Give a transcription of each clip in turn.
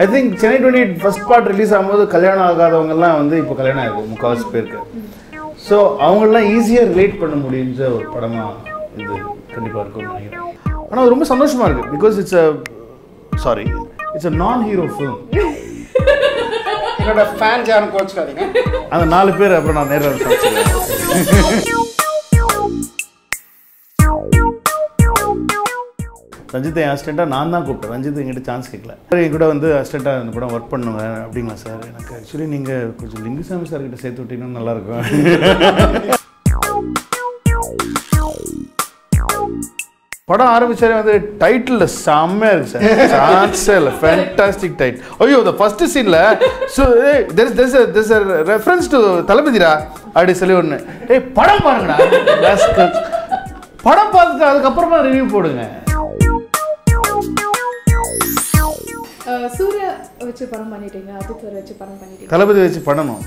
ஐ think Chennai twenty eight first part release ஆகும்போது கல்யாணம் ஆகாதவங்கெல்லாம் வந்து இப்போ கல்யாணம் ஆகும் முக்கால்வாசி பேருக்கு ஸோ அவங்களெலாம் ஈஸியாக ரிலேட் பண்ண முடிஞ்ச ஒரு படமாக இது கண்டிப்பாக இருக்கும்னு நினைக்கிறேன் ஆனால் அது ரொம்ப சந்தோஷமாக இருக்குது because it's a sorry it's a non hero film என்னோட ஃபேன் யாரும் கோச்சுக்காதீங்க அந்த நாலு பேர் அப்புறம் நான் நேரில் சொல்லுவேன் ரஞ்சித் என் அசிஸ்டண்ட்டாக நான் தான் கூப்பிட்டேன் ரஞ்சித் என்கிட்ட சான்ஸ் கேட்கல சார் என் கூட வந்து அசிஸ்டண்ட்டாக இந்த படம் ஒர்க் பண்ணுவேன் அப்படிங்களா சார் எனக்கு ஆக்சுவலி நீங்கள் கொஞ்சம் லிங்குசாமி சார் கிட்ட சேர்த்து விட்டீங்கன்னா நல்லாயிருக்கும் படம் ஆரம்பிச்சாலே வந்து டைட்டில் செம்மையாக இருக்கு சார் சான்ஸே இல்லை ஃபேண்டாஸ்டிக் டைட் ஐயோ இந்த ஃபர்ஸ்ட் சீனில் so there there there reference to தளபதிரா அப்படி சொல்லி ஒன்று ஏய் படம் பாருங்கடா rascals. படம் பார்த்துட்டு அதுக்கப்புறமா ரிவ்யூ போடுங்க அஹ் சூர்யா வச்சு படம் பண்ணிட்டீங்க அஜித் சார் வச்சு படம் பண்ணிட்டீங்க தளபதி வச்சு பண்ணணும்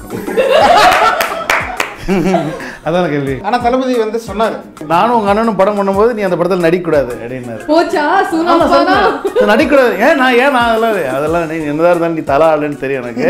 அதான் கேள்வி ஆனா தளபதி வந்து சொன்னாரு நானும் உங்க அண்ணனும் படம் பண்ணும்போது நீ அந்த படத்தில் நடிக்கக்கூடாது அப்படின்னாரு போச்சா சூனா ஆமா, போனா சொன்னேன். நடிக்கக்கூடாது ஏன் நான் ஏன் நான் அதெல்லாம் அதெல்லாம் நீ என்னதான் இருந்தாலும் நீ தலா ஆளுன்னு தெரியும் எனக்கு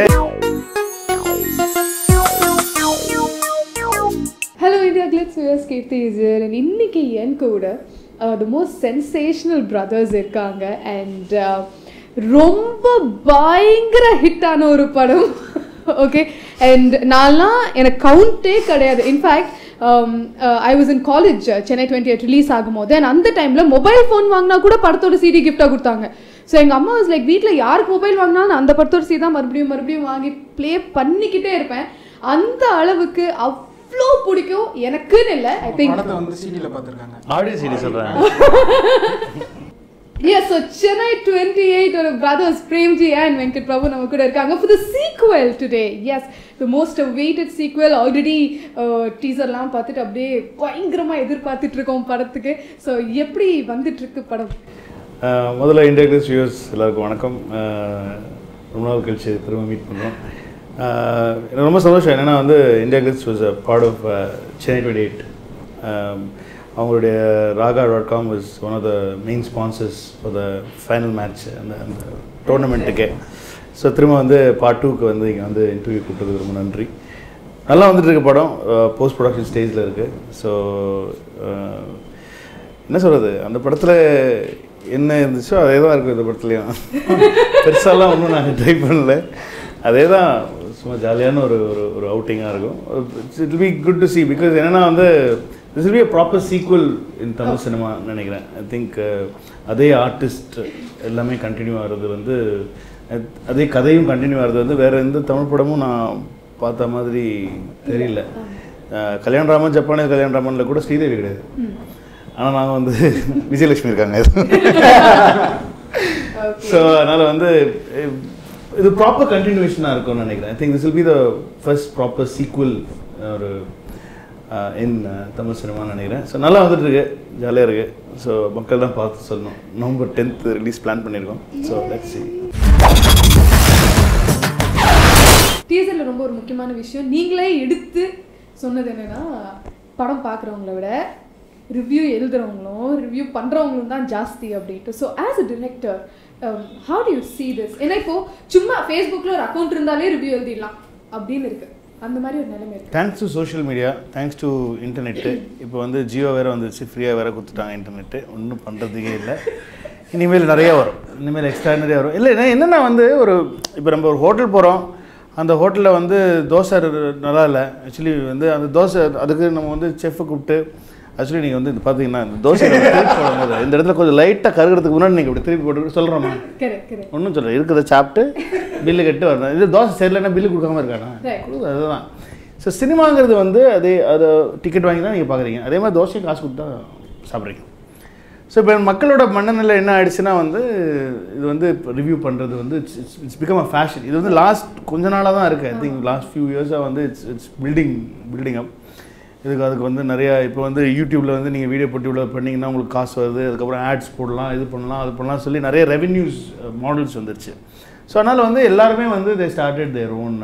hello IndiaGlitz viewers Keerthi here and இன்னைக்கு என் கூட த மோஸ்ட் சென்சேஷனல் பிரதர்ஸ் இருக்காங்க அண்ட் ரொம்ப பயங்கர ஹிட்டான ஒரு படம் ஓகே அண்ட் நான்லாம் எனக்கு கவுண்டே கிடையாது in fact I was in college Chennai twenty eight release ஆகும்போது அண்ட் அந்த டைமில் மொபைல் ஃபோன் வாங்கினா கூட படத்தோட சிடி கிஃப்டாக கொடுத்தாங்க ஸோ எங்கள் அம்மா வாஸ் லைக் வீட்டில் யாருக்கு மொபைல் வாங்கினாலும் நான் அந்த படத்தோட சீ தான் மறுபடியும் மறுபடியும் வாங்கி ப்ளே பண்ணிக்கிட்டே இருப்பேன் அந்த அளவுக்கு அவ்வளோ பிடிக்கும் எனக்குன்னு இல்லை ஐ திங்க் படத்தை வந்து சிடியில் பார்த்துருக்காங்க ஆடியோ சீடி சொல்கிறேன் yes so Chennai twenty eight ஒரு பிரதர்ஸ் பிரேம்ஜி அண்ட் வெங்கட் பிரபு நம்ம கூட இருக்காங்க for the sequel today is the most waited sequel already டீசர்லாம் பார்த்துட்டு அப்படியே பயங்கரமாக எதிர்பார்த்துட்டு இருக்கோம் படத்துக்கு ஸோ எப்படி வந்துட்டு இருக்கு படம் அஹ் முதல்ல இந்தியா கிளிஸ் வியூவர்ஸ் எல்லாருக்கும் வணக்கம் அஹ் ரொம்ப நாள் கழிச்சு திரும்ப மீட் பண்ணுறோம் எனக்கு ரொம்ப சந்தோஷம் என்னென்னா வந்து India glitz was a part of Chennai twenty eight அவங்களுடைய Raaga dot com was one of the main sponsors for the final match அந்த அந்த டோர்னமெண்ட்டுக்கே ஸோ திரும்ப வந்து பார்ட் டூக்கு வந்து இங்கே வந்து இன்டர்வியூ கூப்பிட்டதுக்கு ரொம்ப நன்றி நல்லா வந்துட்டு இருக்கு படம் போஸ்ட் ப்ரொடக்ஷன் ஸ்டேஜில் இருக்குது ஸோ என்ன சொல்கிறது அந்த படத்தில் என்ன இருந்துச்சோ அதே தான் இருக்கும் இந்த படத்துலையும் பெருசாலாம் ஒன்றும் நாங்கள் ட்ரை பண்ணல அதே தான் சும்மா ஜாலியான ஒரு ஒரு ஒரு அவுட்டிங்காக இருக்கும் it be good to see because என்னென்னா வந்து this will be a proper sequel in Tamil cinema நினைக்கிறேன் ஐ திங்க் அதே ஆர்டிஸ்ட் எல்லாமே கண்டினியூ ஆகிறது வந்து அஹ், அதே கதையும் கண்டினியூ ஆகிறது வந்து வேறு எந்த தமிழ் படமும் நான் பார்த்த மாதிரி தெரியல அஹ், கல்யாண ராமன் ஜப்பானிய கல்யாண ராமனில் கூட ஸ்ரீதேவி கிடையாது ஆனால் நாங்கள் வந்து விஜயலட்சுமி இருக்காங்க ஸோ அதனால் வந்து அஹ், இது ப்ராப்பர் கண்டினியூஷனாக இருக்கும்னு நினைக்கிறேன் I think this will be the first proper sequel ஒரு இன் தமிழ் சினிமான்னு நினைக்கிறேன் ஸோ நல்லா வந்துட்டு இருக்கு ஜாலியாக இருக்கு ஸோ மக்கள் தான் பார்த்து சொல்லணும் நவம்பர் டென்த் ரிலீஸ் பிளான் பண்ணியிருக்கோம் ஸோ லெட்ஸ் see டீசரில் ரொம்ப ஒரு முக்கியமான விஷயம் நீங்களே எடுத்து சொன்னது என்னன்னா படம் பார்க்குறவங்கள விட ரிவ்யூ எழுதுறவங்களும் ரிவ்யூ பண்ணுறவங்களும் தான் ஜாஸ்தி அப்படின்ட்டு so as a director how do you see this ஏன்னா இப்போ சும்மா ஃபேஸ்புக்கில் ஒரு அக்கௌண்ட் இருந்தாலே ரிவ்யூ எழுதிடலாம் அப்படின்னு இருக்கு அந்த மாதிரி ஒரு நிலைமை இருக்கு thanks to social media thanks to internet இப்போ வந்து ஜியோ வேறு வந்துருச்சு ஃப்ரீயாக வேறு கொடுத்துட்டாங்க இன்டர்நெட்டு ஒன்றும் பண்ணுறதுக்கே இல்லை இனிமேல் நிறைய வரும் இனிமேல் எக்ஸ்ட்ரா நிறைய வரும் இல்லை என்ன- என்னென்னா வந்து ஒரு இப்போ நம்ம ஒரு ஹோட்டல் போகிறோம் அந்த ஹோட்டலில் வந்து தோசை நல்லா இல்லை ஆக்சுவலி வந்து அந்த தோசை அதுக்கு நம்ம வந்து செஃப்பை கூப்பிட்டு ஆக்சுவலி நீங்கள் வந்து இது பார்த்தீங்கன்னா இந்த தோசை திருப்பி போடும்போது இந்த இடத்துல கொஞ்சம் லைட்டாக கருகிறதுக்கு முன்னாடி நீங்கள் இப்படி திருப்பி போட்டு சொல்கிறோமா கரெக்ட் கரெக்ட் ஒன்றும் சொல்ல இருக்கிறத சாப்பிட்டு பில்லு கட்டு வரணும் இது தோசை சரியில்லைன்னா பில்லு கொடுக்காம இருக்கானா Right. கொடுக்குது அதுதான் ஸோ சினிமாங்கிறது வந்து அதே அதை டிக்கெட் வாங்கி தான் நீங்கள் பார்க்குறீங்க அதே மாதிரி தோசையும் காசு கொடுத்தா சாப்பிட்றீங்க ஸோ இப்போ மக்களோட மனநிலை என்ன ஆயிடுச்சுன்னா வந்து இது வந்து ரிவ்யூ பண்ணுறது வந்து it's it's become a fashion இது வந்து லாஸ்ட் கொஞ்ச நாளாக தான் இருக்குது ஐ திங்க் லாஸ்ட் ஃபியூ இயர்ஸாக வந்து it's it's building building up இதுக்கு அதுக்கு வந்து நிறையா இப்போ வந்து யூடியூப்பில் வந்து நீங்கள் வீடியோ போட்டு இவ்வளோ பண்ணிங்கன்னா உங்களுக்கு காசு வருது அதுக்கப்புறம் ஆட்ஸ் போடலாம் இது பண்ணலாம் அது பண்ணலாம் சொல்லி நிறைய ரெவென்யூஸ் மாடல்ஸ் வந்துருச்சு ஸோ அதனால் வந்து எல்லாருமே வந்து they started their own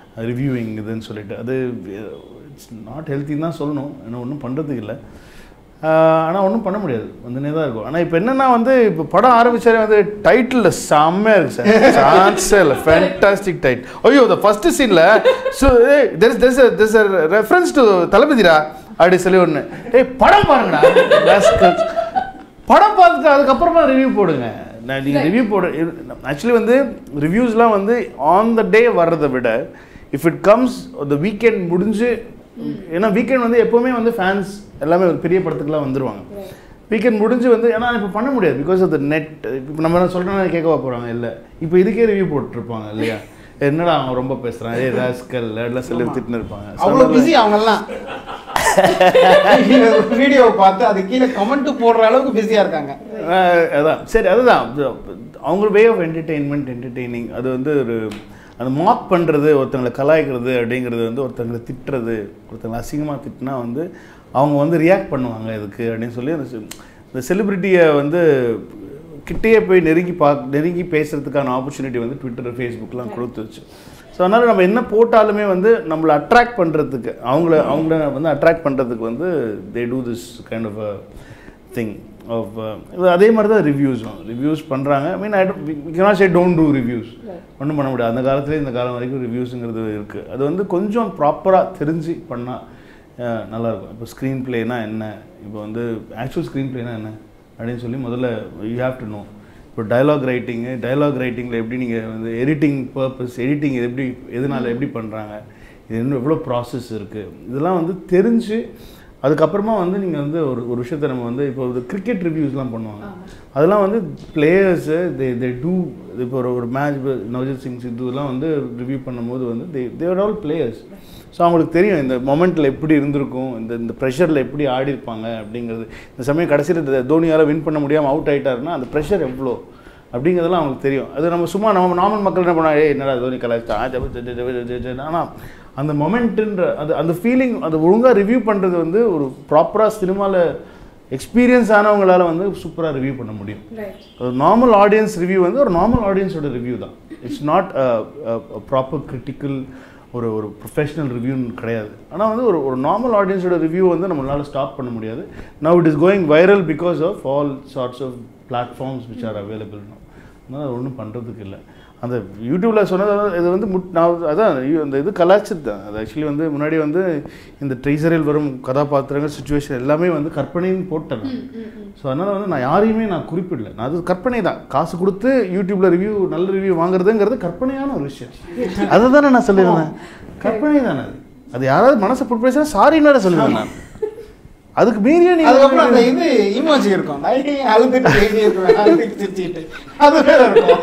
reviewing இதுன்னு சொல்லிட்டு அது இட்ஸ் நாட் ஹெல்த்தின்னு தான் சொல்லணும் ஏன்னா ஒன்றும் பண்ணுறதுக்கு இல்லை ஆனால் ஒன்றும் பண்ண முடியாது வந்துனே தான் இருக்கும் ஆனால் இப்போ என்னென்னா வந்து இப்போ படம் ஆரம்பிச்சாலே வந்து டைட்டில் செம்மையாக இருக்கு சார் சான்ஸே இல்லை ஃபேண்டாஸ்டிக் டைட் ஐயோ இந்த ஃபஸ்ட்டு சீனில் so there there there reference to தளபதிரா அப்படி சொல்லி ஒன்று ஏய் படம் பாருங்கடா rascals. படம் பார்த்துட்டு அதுக்கப்புறமா ரிவ்யூ போடுங்க நான் நீங்கள் ரிவ்யூ போடு ஆக்சுவலி வந்து ரிவ்யூஸ்லாம் வந்து ஆன் த டே வர்றதை விட if it comes the weekend முடிஞ்சு ஏன்னா வீக்கெண்ட் வந்து எப்போவுமே வந்து ஃபேன்ஸ் எல்லாமே ஒரு பெரிய படத்துக்குலாம் வந்துருவாங்க வீக்கெண்ட் முடிஞ்சு வந்து ஏன்னா இப்போ பண்ண முடியாது பிகாஸ் ஆஃப் த நெட் இப்போ நம்ம என்ன சொல்கிறோன்னா கேட்கவா போகிறாங்க இல்லை இப்போ இதுக்கே ரிவ்யூ போட்டுருப்பாங்க இல்லையா என்னடா அவன் ரொம்ப பேசுகிறான் ஏ ராஸ்கல் எல்லாம் சொல்லி திட்டுன்னு இருப்பாங்க So, அவ்வளோ அதனால- பிஸி அவங்கெல்லாம் வீடியோவை பார்த்து அது கீழே கமெண்ட் போடுற அளவுக்கு பிஸியா இருக்காங்க ஆஹ் அதான் சரி அதுதான் அவங்க வே ஆஃப் என்டர்டெயின்மெண்ட் என்டர்டெய்னிங் அது வந்து ஒரு அந்த மார்க் பண்ணுறது ஒருத்தங்களை கலாய்க்கிறது அப்படிங்கிறது வந்து ஒருத்தங்களை திட்டுறது ஒருத்தங்களை அசிங்கமாக திட்டினா வந்து அவங்க வந்து ரியாக்ட் பண்ணுவாங்க இதுக்கு அப்படின்னு சொல்லி அந்த செ- இந்த செலிப்ரிட்டியை வந்து கிட்டேயே போய் நெருங்கி பார்க்க நெருங்கி பேசுறதுக்கான ஆப்பர்ச்சுனிட்டி வந்து ட்விட்டர் ஃபேஸ்புக்லாம் கொடுத்துருச்சு ஸோ அதனால் நம்ம என்ன போட்டாலுமே வந்து நம்மளை அட்ராக்ட் பண்ணுறதுக்கு அவங்கள அவங்கள வந்து அட்ராக்ட் பண்ணுறதுக்கு வந்து they do this kind of thing of அதே மாதிரி தான் ரிவ்யூஸும் ரிவ்யூஸ் பண்ணுறாங்க I mean I cannot say don't do reviews ஒன்றும் பண்ண முடியாது அந்த காலத்துலேயே இந்த காலம் வரைக்கும் ரிவ்யூஸுங்கிறது இருக்குது அது வந்து கொஞ்சம் ப்ராப்பராக தெரிஞ்சு பண்ணால் நல்லாயிருக்கும் இப்போ ஸ்க்ரீன் ப்ளேனா என்ன இப்போ வந்து ஆக்சுவல் ஸ்க்ரீன் ப்ளேனா என்ன அப்படின்னு சொல்லி முதல்ல யூ ஹேவ் டு நோ இப்போ டயலாக் ரைட்டிங்கு டயலாக் ரைட்டிங்கில் எப்படி நீங்கள் வந்து எடிட்டிங் பர்பஸ் எடிட்டிங் எப்படி எதனால் எப்படி பண்ணுறாங்க இது இன்னும் எவ்வளோ ப்ராசஸ் இருக்குது இதெல்லாம் வந்து தெரிஞ்சு அதுக்கப்புறமா வந்து நீங்கள் வந்து ஒரு ஒரு விஷயத்தை நம்ம வந்து இப்போ ஒரு கிரிக்கெட் ரிவ்யூஸ்லாம் பண்ணுவாங்க அதெல்லாம் வந்து பிளேயர்ஸு தே தே டூ இப்போ ஒரு ஒரு மேட்ச் நவஜித் சிங் சித்துலாம் வந்து ரிவ்யூ பண்ணும்போது வந்து they they're all players so அவங்களுக்கு தெரியும் இந்த மொமெண்ட்டில் எப்படி இருந்திருக்கும் இந்த இந்த ப்ரெஷரில் எப்படி ஆடி இருப்பாங்க அப்படிங்கிறது இந்த சமயம் கடைசியில் தோனியால் வின் பண்ண முடியாமல் அவுட் ஆயிட்டாருன்னா அந்த ப்ரெஷர் எவ்வளோ அப்படிங்கிறதெல்லாம் அவங்களுக்கு தெரியும் அது நம்ம சும்மா நம்ம நார்மல் மக்கள் என்ன பண்ணா ஏய் என்னடா தோனி கலாய்ச்சா ஆனால் அந்த மொமெண்ட்டுன்ற அது அந்த ஃபீலிங் அது ஒழுங்காக ரிவ்யூ பண்ணுறது வந்து ஒரு ப்ராப்பராக சினிமாவில் எக்ஸ்பீரியன்ஸ் ஆனவங்களால வந்து சூப்பராக ரிவ்யூ பண்ண முடியும் ரைட் ஒரு நார்மல் ஆடியன்ஸ் ரிவ்யூ வந்து ஒரு நார்மல் ஆடியன்ஸோட ரிவ்யூ தான் இட்ஸ் நாட் ப்ராப்பர் கிரிட்டிக்கல் ஒரு ஒரு ப்ரொஃபஷனல் ரிவ்யூன்னு கிடையாது ஆனால் வந்து ஒரு ஒரு நார்மல் ஆடியன்ஸோட ரிவ்யூ வந்து நம்மளால ஸ்டாப் பண்ண முடியாது now it is going viral because of all sorts of platforms which are available அதனால் அது ஒன்றும் பண்ணுறதுக்கு இல்லை அந்த யூடியூப்பில் சொன்னது வந்து இது வந்து முட் நான் அதான் ஐயோ, அந்த இது கலாச்சது தான் அது ஆக்சுவலி வந்து முன்னாடி வந்து இந்த ட்ரீசரில் வரும் கதாபாத்திரங்கள் சுச்சுவேஷன் எல்லாமே வந்து கற்பனைன்னு போட்டேன் நான். ஸோ அதனால் வந்து நான் யாரையுமே நான் குறிப்பிடல நான் அது கற்பனை தான் காசு கொடுத்து யூடியூப்ல ரிவ்யூ நல்ல ரிவ்யூ வாங்குறதுங்கிறது கற்பனையான ஒரு விஷயம் அதை தானே நான் சொல்லியிருந்தேன் கற்பனை தானே அது அது யாராவது மனசை புட் பேசினா சாரின்னு வேற சொல்லுவேன் நான் அதுக்கு மீறிய நீ அதுக்கப்புறம் அந்த இது இமோஜி இருக்கும் ஐ, அழுதுட்டு எழுதி இருக்குவேன் அழுதுட்டு சிரிச்சிட்டு அது வேற இருக்கும்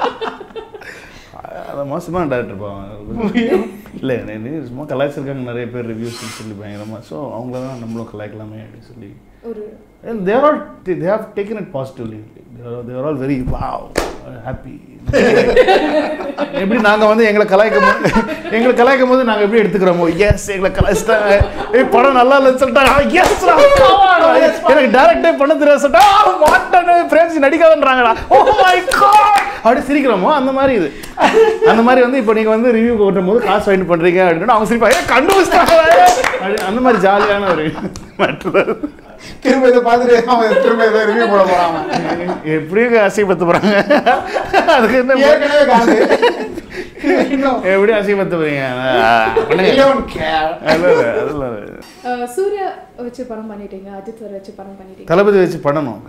அதை மோசமான டேரக்டர் பாவம் இல்லை நீ சும்மா கலாய்ச்சிருக்காங்க நிறைய பேர் ரிவ்யூஸ் சொல்லி பயங்கரமாக ஸோ அவங்கள தான் நம்மளும் கலாய்க்கலாமே அப்படின்னு சொல்லி ஒரு And they are all they have taken it positively. They are, they are all very wow, happy. எப்படி நாங்க வந்து எங்களை கலாய்க்கும் போது எங்களை கலாய்க்கும் போது நாங்க எப்படி எடுத்துக்கிறோமோ எஸ் எங்களை கலாய்ச்சிட்டாங்க ஏய் படம் நல்லா இல்லைன்னு சொல்லிட்டாங்க எஸ் எனக்கு டேரக்டே பண்ண தெரியாது சொல்லிட்டா மாட்டானு பிரேம்ஸ் நடிக்காதன்றாங்கடா ஓ மை காட் அப்படி சிரிக்கிறோமோ அந்த மாதிரி இது அந்த மாதிரி வந்து இப்போ நீங்க வந்து ரிவ்யூ ஓட்டும் போது காசு வாங்கிட்டு பண்றீங்க அப்படின்னு அவங்க சிரிப்பாங்க "ஏய், கண்டுபிடிச்சிட்டாங்க அப்படி அந்த மாதிரி ஜாலியான ஒரு மற்ற திரும்ப இதை பார்த்துட்டு அவன் திரும்ப இதை ரிவ்யூ போட போறான் அவன். எப்படியும் அசிங்கப்படுத்த போறாங்க அதுக்கு என்ன ஏற்கனவே காசு இன்னும் எப்படி அசிங்கப்படுத்த போறீங்க they don't care. அதெல்லாம் இல்ல, அதெல்லாம் இல்ல. அஹ், சூர்யா வச்சு படம் பண்ணிட்டீங்க அஜித் சார் வச்சு படம் பண்ணிட்டீங்க தளபதி வச்சு பண்ணணும்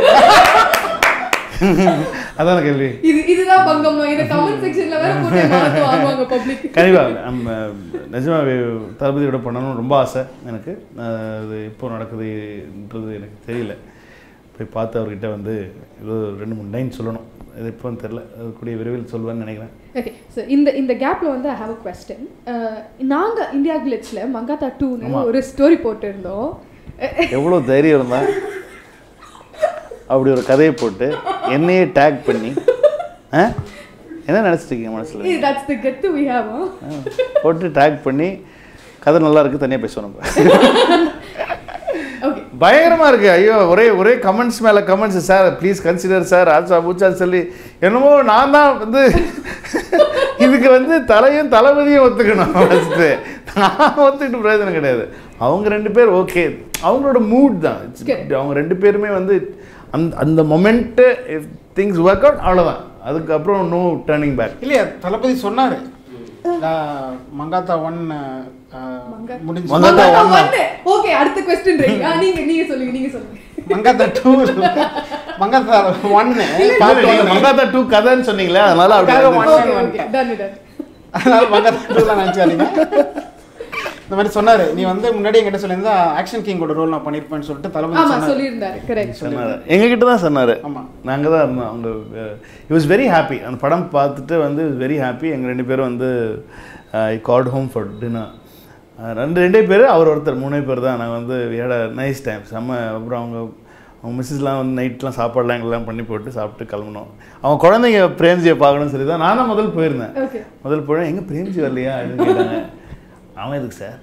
அதான் கேள்வி இது இதுதான் பங்கம்மா இத கமெண்ட் செக்ஷன்ல வேற போட்டு மாத்து வாங்குவாங்க பப்ளிக் கண்டிப்பா நம்ம நிஜமாவே தளபதியோட பண்ணணும்னு ரொம்ப ஆசை எனக்கு அஹ் அது எப்போ நடக்குதுன்றது எனக்கு தெரியல போய் பார்த்து அவர்கிட்ட வந்து ஏதோ ரெண்டு மூணு லைன் சொல்லணும் இது எப்போன்னு தெரில அது கூடிய விரைவில் சொல்லுவேன்னு நினைக்கிறேன் ஓகே ஸோ இந்த இந்த கேப்ல வந்து ஐ ஹாவ் அ கொஸ்டின் நாங்க இந்தியா கிளிட்ஸ்ல மங்காத்தா டூன்னு ஆமா. ஒரு ஸ்டோரி போட்டிருந்தோம் எவ்வளோ தைரியம் இருந்தா அப்படி ஒரு கதையை போட்டு என்னையே டேக் பண்ணி ஆ? என்ன நினச்சிட்டு இருக்கீங்க மனசில் தட்ஸ் தி கெத்து வி ஹேவ் போட்டு டேக் பண்ணி கதை நல்லா இருக்கு தனியாக பேசணும் நம்ம ஓகே பயங்கரமா இருக்கு ஐயோ ஒரே ஒரே கமெண்ட்ஸ் மேல comments sir please consider sir ஆச்சா பூச்சா சொல்லி என்னமோ நான் தான் வந்து இதுக்கு வந்து தலையும் தளபதியும் ஒத்துக்கணும் ஃபஸ்ட்டு நான் ஒத்துக்கிட்டு பிரயோஜனம் கிடையாது அவங்க ரெண்டு பேர் ஓகே அவங்களோட மூட் தான் It's- Correct. அவங்க ரெண்டு பேருமே வந்து அந்த அந்த moment if things work out அவ்வளோதான் அதுக்கப்புறம் நோ டேர்னிங் பேக் இல்லையா தளபதி சொன்னாரு நான் மங்காத்தா ஒன் மங்கா- முடிஞ்சு மங்காத்தா one. ஓகே அடுத்த கொஸ்டின் நீங்க நீங்க சொல்லுங்க நீங்க சொல்லுங்க மங்காத்தா டூ மங்காத்தா ஒன்னு மங்காத்தா டூ கதைன்னு சொன்னீங்களே அதனால அதுக்காக அப்படி one- okay okay done done அதனால மங்காத்தா டூ தான் நினச்சாதீங்க இந்த மாதிரி சொன்னாரு நீ வந்து முன்னாடி என்கிட்ட சொல்லியிருந்தா ஆக்ஷன் கிங்கோட ரோல் நான் பண்ணிருப்பேன்னு சொல்லிட்டு தளபதி ஆமா சொன்னாரு சொல்லியிருந்தாரு கரெக்ட் சொன்னார் எங்ககிட்ட தான் சொன்னார் ஆமா நாங்கள் தான் இருந்தோம் அவங்க இ வாஸ் வெரி ஹாப்பி அந்த படம் பார்த்துட்டு வந்து வெரி ஹாப்பி எங்கள் ரெண்டு பேரும் வந்து I got home for dinner ரெண்டு ரெண்டே பேர் அவர் ஒருத்தர் மூணே பேர் தான் நாங்கள் வந்து ஏட நைஸ் டைம் செம்ம அப்புறம் அவங்க அவங்க மிஸ்ஸஸ்லாம் வந்து நைட்லாம் சாப்பாடுலாம் எங்கெல்லாம் பண்ணி போட்டு சாப்பிட்டு கிளம்பணும் அவங்க குழந்தைங்க பிரேம்ஜியை பார்க்கணும்னு சொல்லி தான் நான் தான் முதல் போயிருந்தேன் ஓகே முதல் போய் எங்கே பிரேம்ஜி வரலையா அப்படின்னு கேட்டாங்க அவன் எதுக்கு சார்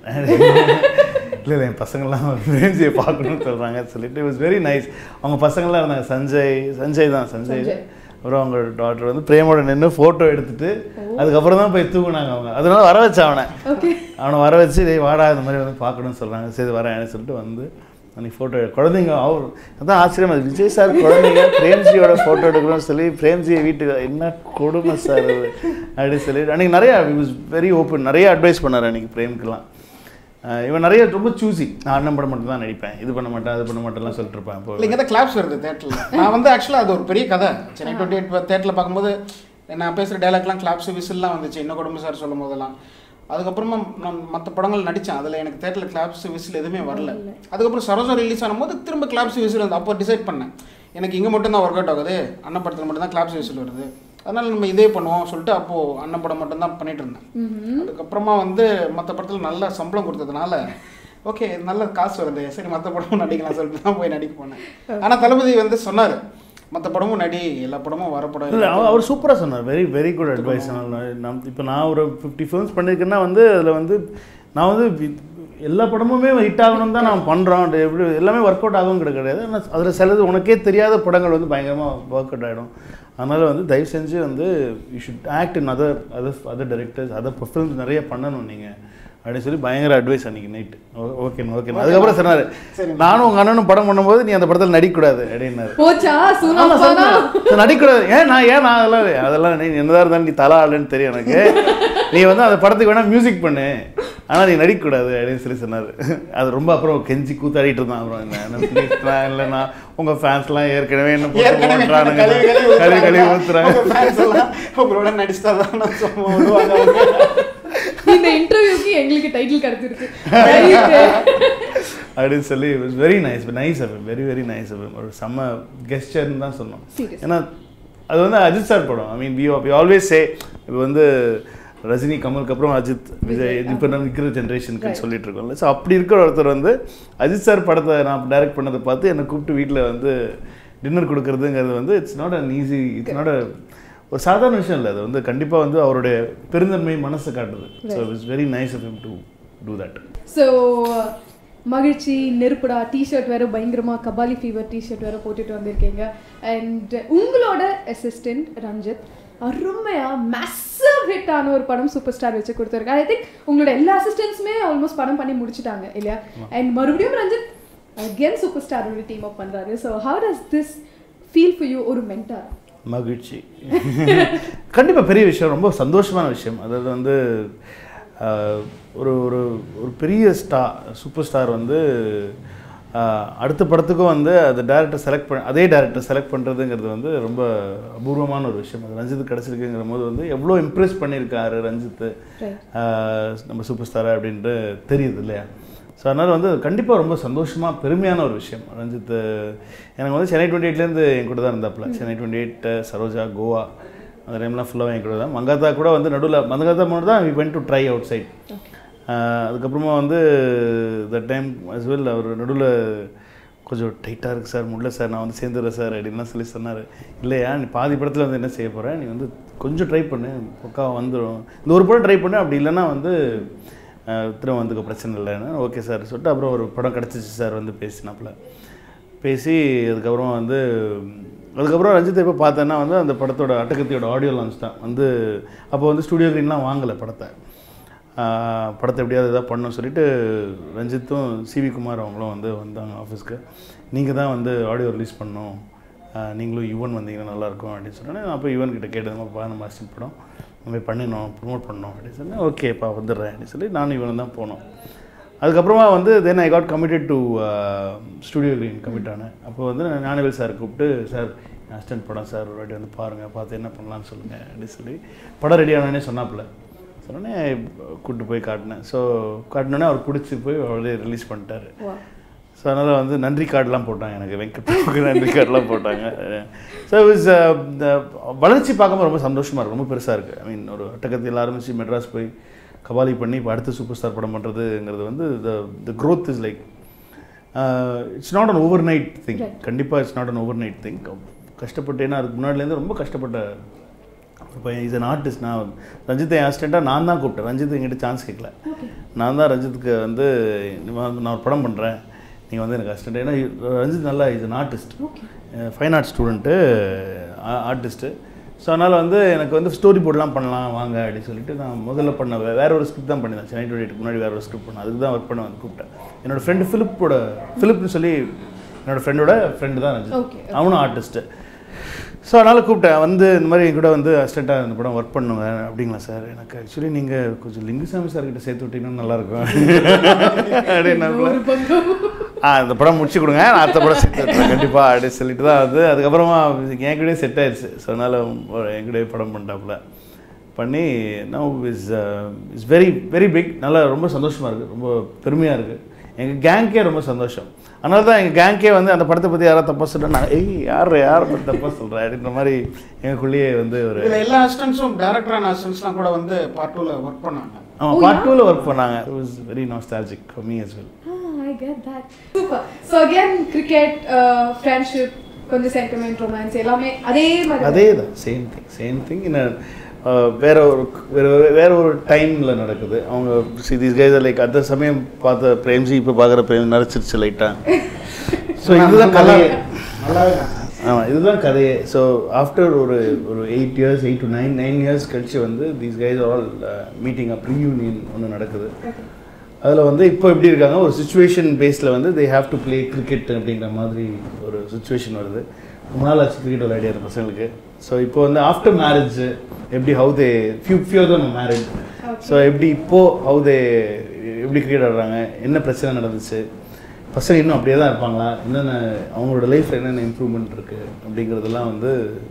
இல்லை இல்லை என் பசங்கள்லாம் பிரேம்ஜியை பார்க்கணும்னு சொல்கிறாங்க சொல்லிட்டு இட் வாஸ் வெரி நைஸ் அவங்க பசங்கள்லாம் இருந்தாங்க சஞ்சய் சஞ்சய் தான் சஞ்சய் சஞ்சய். அப்புறம் அவங்க டாக்டர் வந்து பிரேமோட நின்று ஃபோட்டோ எடுத்துட்டு அதுக்கப்புறம் தான் போய் தூங்குனாங்க அவங்க அதனால வர வச்சேன் அவனை ஓகே அவனை வர வச்சு டேய் வாடா இந்த மாதிரி வந்து பார்க்கணும்னு சொல்கிறாங்க சரி வரேன் சொல்லிட்டு வந்து அன்னைக்கு ஃபோட்டோ குழந்தைங்க அவர் அதான் ஆச்சரியம் அது விஜய் சார் குழந்தைங்க பிரேம்ஜியோட ஃபோட்டோ எடுக்கணும்னு சொல்லி பிரேம்ஜியை வீட்டுக்கு என்ன கொடுமை சார் அது அப்படின்னு சொல்லி அன்றைக்கி நிறையா வாஸ் வெரி ஓப்பன் நிறைய அட்வைஸ் பண்ணார் அன்றைக்கி பிரேம்க்குலாம் அஹ் இவன் நிறைய ரொம்ப சூசி நான் அண்ணன் படம் மட்டும் தான் நடிப்பேன் இது பண்ண மாட்டேன் அது பண்ண மாட்டேன்லாம் சொல்லிட்டு இருப்பேன் இப்போ இல்லை இங்கே தான் கிளாப்ஸ் வருது தேட்டரில் நான் வந்து ஆக்சுவலாக அது ஒரு பெரிய கதை சென்னை டுவெண்ட்டி எயிட் தேட்டரில் பார்க்கும்போது நான் பேசுகிற டைலாக்லாம் கிளாப்ஸ் விசில்லாம் வந்துச்சு இன்னும் குடும்ப சார் சொல்லும் போதெல்லாம் அதுக்கப்புறமா நான் மற்ற படங்கள் நடித்தேன் அதில் எனக்கு தேட்டரில் கிளாப்ஸ் விசில் எதுவுமே வரல அதுக்கப்புறம் சரோஜா ரிலீஸ் ஆனும்போது திரும்ப கிளாப்ஸ் விசில் வந்து அப்போ டிசைட் பண்ணேன் எனக்கு இங்கே மட்டும் தான் ஒர்க் அவுட் ஆகுது அண்ணன் படத்தில் மட்டும் தான் கிளாப்ஸ் விசில் வருது அதனால நம்ம இதே பண்ணுவோம் சொல்லிட்டு அப்போது அண்ணன் படம் மட்டும் தான் பண்ணிட்டு இருந்தேன் அதுக்கப்புறமா வந்து மற்ற படத்தில் நல்ல சம்பளம் கொடுத்ததுனால ஓகே நல்ல காசு வருது சரி மற்ற படமும் நடிக்கலாம் சொல்லிட்டு தான் போய் நடிக்க போனேன் ஆனால் தளபதி வந்து சொன்னார் மற்ற படமும் நடி எல்லா படமும் இல்லை வரப்படம் அவர் அவர் சூப்பராக சொன்னார் வெரி வெரி குட் அட்வைஸ் நான் இப்போ நான் ஒரு ஃபிஃப்டி ஃபிலிம்ஸ் பண்ணியிருக்கேன்னா வந்து அதில் வந்து நான் வந்து வி- எல்லா படமுமே ஹிட் ஆகணும் தான் நான் பண்ணுறோம் எப்படி எல்லாமே ஒர்க் அவுட் ஆகும் கிடையாது ஆனால் அதில் சிலது உனக்கே தெரியாத படங்கள் வந்து பயங்கரமாக ஒர்க் அவுட் ஆகிடும் அதனால் வந்து தயவு செஞ்சு வந்து you should act in other other other directors other films நிறைய பண்ணணும் நீங்கள் அப்படின்னு சொல்லி பயங்கர அட்வைஸ் அன்றைக்கி நைட்டு ஓகே ஓகே அதுக்கப்புறம் சொன்னார் சரி. நானும் உங்கள் அண்ணனும் படம் பண்ணும்போது நீ அந்த படத்தில் நடிக்கக்கூடாது அப்படின்னாரு போச்சா சூனா ஆமா, போனா சொன்னேன். நடிக்கக்கூடாது ஏன் நான் ஏன் நான் அதெல்லாம் இல்லை. அதெல்லாம் நீ என்னதான் இருந்தாலும் நீ தலா ஆளுன்னு தெரியும் எனக்கு நீ வந்து அந்த படத்துக்கு வேணா மியூசிக் பண்ணு ஆனால் நீ நடிக்கக்கூடாது அப்படின்னு சொல்லி சொன்னார் அது ரொம்ப அப்புறம் கெஞ்சி கூத்தாடிட்டு இருந்தான் அப்புறம் என்ன என்ன please நான் இல்லைண்ணா உங்கள் ஃபேன்ஸ்லாம் ஏற்கனவே என்ன போட்டு ஏற்கனவே ஓட்டுறானுங்க. கழுவி கழுவி கழுவி கழுவி ஊத்துறாங்க. ஊத்துறாங்க உங்க fans எல்லாம் உங்களோட நடிச்சா தான் நான் சும்மா விடுவாங்க அவங்க. இந்த இன்டர்வியூக்கு எங்களுக்கு டைட்டில் கிடைச்சிருக்கு Right. அப்படின்னு சொல்லி it was very nice nice of him very very nice of him ஒரு செம்ம கெஸ்டர்னு தான் சொன்னோம் Serious. ஏன்னா அது வந்து அஜித் சார் படம் I mean we we always say இப்போ வந்து ரஜினி கமலுக்கு அப்புறம் அஜித் விஜய் இப்போ நம்ம இருக்கிற ஜென்ரேஷனுக்கு Right. சொல்லிட்டு இருக்கோம்ல ஸோ அப்படி இருக்கிற ஒருத்தர் வந்து அஜித் சார் படத்தை நான் டைரக்ட் பண்ணதை பார்த்து என்னை கூப்பிட்டு வீட்டில் வந்து டின்னர் கொடுக்குறதுங்கிறது வந்து it's not an easy it's not ஒரு சாதாரண விஷயம் இல்லை அது வந்து கண்டிப்பாக வந்து அவருடைய பெருந்தன்மை மனசை காட்டுது so it's very nice of him to do that so மகிழ்ச்சி நெருப்புடா டிஷர்ட் வேற பயங்கரமா கபாலி ஃபீவர் டிஷர்ட் வேற போட்டுட்டு வந்திருக்கீங்க அண்ட் உங்களோட அசிஸ்டன்ட் ரஞ்சித் அருமையா மேசிவ் ஹிட் ஆன ஒரு படம் சூப்பர் ஸ்டார் வச்சு கொடுத்துருக்காங்க ஐ திங்க் உங்களோட எல்லா அசிஸ்டன்ட்ஸுமே ஆல்மோஸ்ட் படம் பண்ணி முடிச்சிட்டாங்க இல்லையா அண்ட் மறுபடியும் ரஞ்சித் அகேன் சூப்பர் ஸ்டாரோட டீம் அப் பண்றாரு so how does this feel for you ஒரு மென்டார் மகிழ்ச்சி கண்டிப்பாக பெரிய விஷயம் ரொம்ப சந்தோஷமான விஷயம் அதாவது வந்து ஆஹ், ஒரு ஒரு ஒரு பெரிய ஸ்டார் சூப்பர் ஸ்டார் வந்து ஆஹ், அடுத்த படத்துக்கும் வந்து அந்த டேரக்டர் செலக்ட் பண்ண அதே டேரக்டர் செலக்ட் பண்ணுறதுங்கிறது வந்து ரொம்ப அபூர்வமான ஒரு விஷயம் அது ரஞ்சித் கிடச்சிருக்குங்கிற போது வந்து எவ்வளோ இம்ப்ரெஸ் பண்ணியிருக்காரு ரஞ்சித் Right. ஆஹ், நம்ம சூப்பர் ஸ்டாரா அப்படின்ட்டு தெரியுது இல்லையா ஸோ அதனால் வந்து கண்டிப்பாக ரொம்ப சந்தோஷமாக பெருமையான ஒரு விஷயம் ரஞ்சித் எனக்கு வந்து சென்னை டுவெண்ட்டி எயிட்லேருந்து என் கூட தான் இருந்தாப்புல சென்னை டுவெண்ட்டி எயிட் சரோஜா கோவா அந்த டைம்லாம் ஃபுல்லாக என் கூட தான் மங்காத்தா கூட வந்து நடுவில் மங்காத்தா மட்டும் தான் we went to try outside அதுக்கப்புறமா வந்து த டைம் அஸ் வெல் அவர் நடுவில் கொஞ்சம் டைட்டாக இருக்குது சார் முடியல சார் நான் வந்து சேர்ந்துடுறேன் சார் அப்படின்லாம் சொல்லி சொன்னார் இல்லையா நீ பாதி படத்தில் வந்து என்ன செய்ய போகிற நீ வந்து கொஞ்சம் ட்ரை பண்ணு பக்கா வந்துடும் இந்த ஒரு படம் ட்ரை பண்ணு அப்படி இல்லைன்னா வந்து அஹ், திரும்ப வந்துக்க பிரச்சனை இல்லைன்னு ஓகே சார் சொல்லிட்டு அப்புறம் ஒரு படம் கிடச்சிச்சு சார் வந்து பேசினாப்புல பேசி அதுக்கப்புறம் வந்து அதுக்கப்புறம் ரஞ்சித்தை எப்போ பார்த்தேன்னா வந்து அந்த படத்தோட அட்டகத்தியோட ஆடியோ லான்ச் தான் வந்து அப்போ வந்து ஸ்டுடியோ க்ரீன்லாம் வாங்கலை படத்தை ஆஹ் படத்தை எப்படியாவது எதாவது பண்ணணும்னு சொல்லிட்டு ரஞ்சித்தும் சிவி குமார் அவங்களும் வந்து வந்தாங்க ஆஃபீஸ்க்கு நீங்கள் தான் வந்து ஆடியோ ரிலீஸ் பண்ணணும் ஆஹ் நீங்களும் யுவன் வந்தீங்கன்னா நல்லாயிருக்கும் அப்படின்னு சொன்னேன் நான் அப்போ யுவன் கிட்ட கேட்டதுமாப்பா நம்ம அசிஸ்டன்ட் படம் நம்ம பண்ணணும் ப்ரொமோட் பண்ணணும் அப்படின்னு சொன்னேன் ஓகேப்பா வந்துடுறேன் அப்படின்னு சொல்லி நானும் இவனும் தான் போனோம் அதுக்கப்புறமா வந்து then I got committed to studio green commit ஆனேன் அப்போ வந்து நான் ஞானவேல் சார் கூப்பிட்டு சார் அசிஸ்டன்ட் படம் சார் ஒரு வாட்டி வந்து பாருங்கள் பார்த்து என்ன பண்ணலாம்னு சொல்லுங்கள் அப்படின்னு சொல்லி படம் ரெடி ஆனோடனே சொன்னாப்புல சொன்னோடனே கூப்பிட்டு போய் காட்டினேன் ஸோ காட்டினோடனே அவர் பிடிச்சி போய் அவரே ரிலீஸ் பண்ணிட்டாரு Wow. ஸோ அதனால் வந்து நன்றி கார்டெலாம் போட்டாங்க எனக்கு வெங்கட்ராவுக்கு நன்றி கார்டெலாம் போட்டாங்க ஸோ இஸ் வளர்ச்சி பார்க்கும்போது ரொம்ப சந்தோஷமாக இருக்குது ரொம்ப பெருசாக இருக்குது ஐ மீன் ஒரு அட்டகத்தில் ஆரம்பித்து மெட்ராஸ் போய் கபாலி பண்ணி இப்போ அடுத்த சூப்பர் ஸ்டார் படம் பண்ணுறதுங்கிறது வந்து the the growth is like it's not an overnight thing Right. கண்டிப்பாக it's not an overnight thing கஷ்டப்பட்டு ஏன்னா அதுக்கு முன்னாடிலேருந்து ரொம்ப கஷ்டப்பட்ட ஒரு பையன் இஸ் அன் ஆர்டிஸ்ட் நான் ரஞ்சித்தை அசிஸ்டண்ட்டாக நான் தான் கூப்பிட்டேன் ரஞ்சித் என்கிட்ட சான்ஸ் கேட்கல நான் தான் ரஞ்சித்துக்கு வந்து இந்த மாதிரி நான் ஒரு படம் பண்ணுறேன் நீங்கள் வந்து எனக்கு அசிஸ்டன்ட் ஏன்னா ரஞ்சித் நல்லா is an artist fine art student artist so அதனால் வந்து எனக்கு வந்து ஸ்டோரி போர்ட்லாம் பண்ணலாம் வாங்க அப்படின்னு சொல்லிட்டு நான் முதல்ல பண்ண வே- வேற ஒரு ஸ்கிரிப்ட் தான் பண்ணியிருந்தேன் சென்னை டுவெண்ட்டி முன்னாடி வேற ஒரு ஸ்கிரிப்ட் பண்ணேன் அதுக்கு தான் ஒர்க் பண்ண வந்து கூப்பிட்டேன் என்னோட ஃப்ரெண்டு ஃபிலிப்போட ஃபிலிப்னு சொல்லி என்னோட ஃப்ரெண்டோட ஃப்ரெண்டு தான் Okay, ரஞ்சித் அவனும் ஆர்டிஸ்ட்டு ஸோ அதனால் கூப்பிட்டேன் வந்து இந்த மாதிரி என் கூட வந்து அசிஸ்டண்ட்டாக இந்த படம் ஒர்க் பண்ணுங்க அப்படிங்களா சார் எனக்கு ஆக்சுவலி நீங்கள் கொஞ்சம் லிங்குசாமி சார் கிட்ட சேர்த்து விட்டீங்கன்னா நல்லாயிருக்கும் அப்படின்னு ஒரு பக்கம் ஆ இந்த படம் முடிச்சு கொடுங்க நான் அடுத்த படம் செட் பண்ணுறேன் கண்டிப்பாக அப்படின்னு சொல்லிட்டு தான் வந்து அதுக்கப்புறமா என் கூடயே செட் ஆயிடுச்சு ஸோ அதனால் என் கூடயே படம் பண்ணிட்டாப்புல பண்ணி now is is very very big நல்லா ரொம்ப சந்தோஷமாக இருக்குது ரொம்ப பெருமையாக இருக்குது எங்கள் கேங்க்கே ரொம்ப சந்தோஷம் அதனால தான் எங்கள் கேங்க்கே வந்து அந்த படத்தை பற்றி யாராவது தப்பாக சொல்கிறேன் நான் ஏய் யார் யாரை பற்றி தப்பாக சொல்கிறேன் அப்படின்ற மாதிரி எங்களுக்குள்ளேயே வந்து ஒரு இதில் எல்லா அசிஸ்டன்ஸும் டேரக்டரான அசிஸ்டன்ஸ்லாம் கூட வந்து பார்ட் டூவில் ஒர்க் பண்ணாங்க ஆமாம் Oh, பார்ட் yeah? டூவில் ஒர்க் பண்ணாங்க it was very nostalgic for me as well Ah, I get that. Super. So again, cricket, uh, friendship, கொஞ்சம் சென்டிமெண்ட் ரொமான்ஸ் எல்லாமே அதே மாதிரி அதே தான் சேம் திங் சேம் திங் இன்ன வேற ஒரு வேற ஒரு- வேற ஒரு டைமில் நடக்குது அவங்க சி தீஸ் கைஸ் லைக் அந்த சமயம் பார்த்த பிரேம்ஜி இப்போ பார்க்குற பிரேம் நடிச்சிருச்சு லைட்டாக ஸோ இதுதான் கதையே நல்லாவே ஆமாம் இதுதான் கதையே ஸோ ஆஃப்டர் ஒரு ஒரு eight years eight to nine nine years கழிச்சு வந்து these guys all meeting up reunion ஒன்று நடக்குது அதில் வந்து இப்போ எப்படி இருக்காங்க ஒரு சுச்சுவேஷன் பேஸில் வந்து they have to play cricket அப்படிங்கிற மாதிரி ஒரு சுச்சுவேஷன் வருது ரொம்ப நாள் ஆச்சு கிரிக்கெட் விளையாடிய பசங்களுக்கு ஸோ இப்போ வந்து ஆஃப்டர் மேரேஜ் எப்படி ஹவு தே ஃபியூ ஃபியூ தான் மேரேஜ் ஸோ எப்படி இப்போது ஹவு தே எப்படி கிரிக்கெட் ஆடுறாங்க என்ன பிரச்சனை நடந்துச்சு பசங்க இன்னும் அப்படியே தான் இருப்பாங்களா என்னென்ன அவங்களோட லைஃப்பில் என்னென்ன இம்ப்ரூவ்மெண்ட் இருக்குது அப்படிங்கிறதெல்லாம் வந்து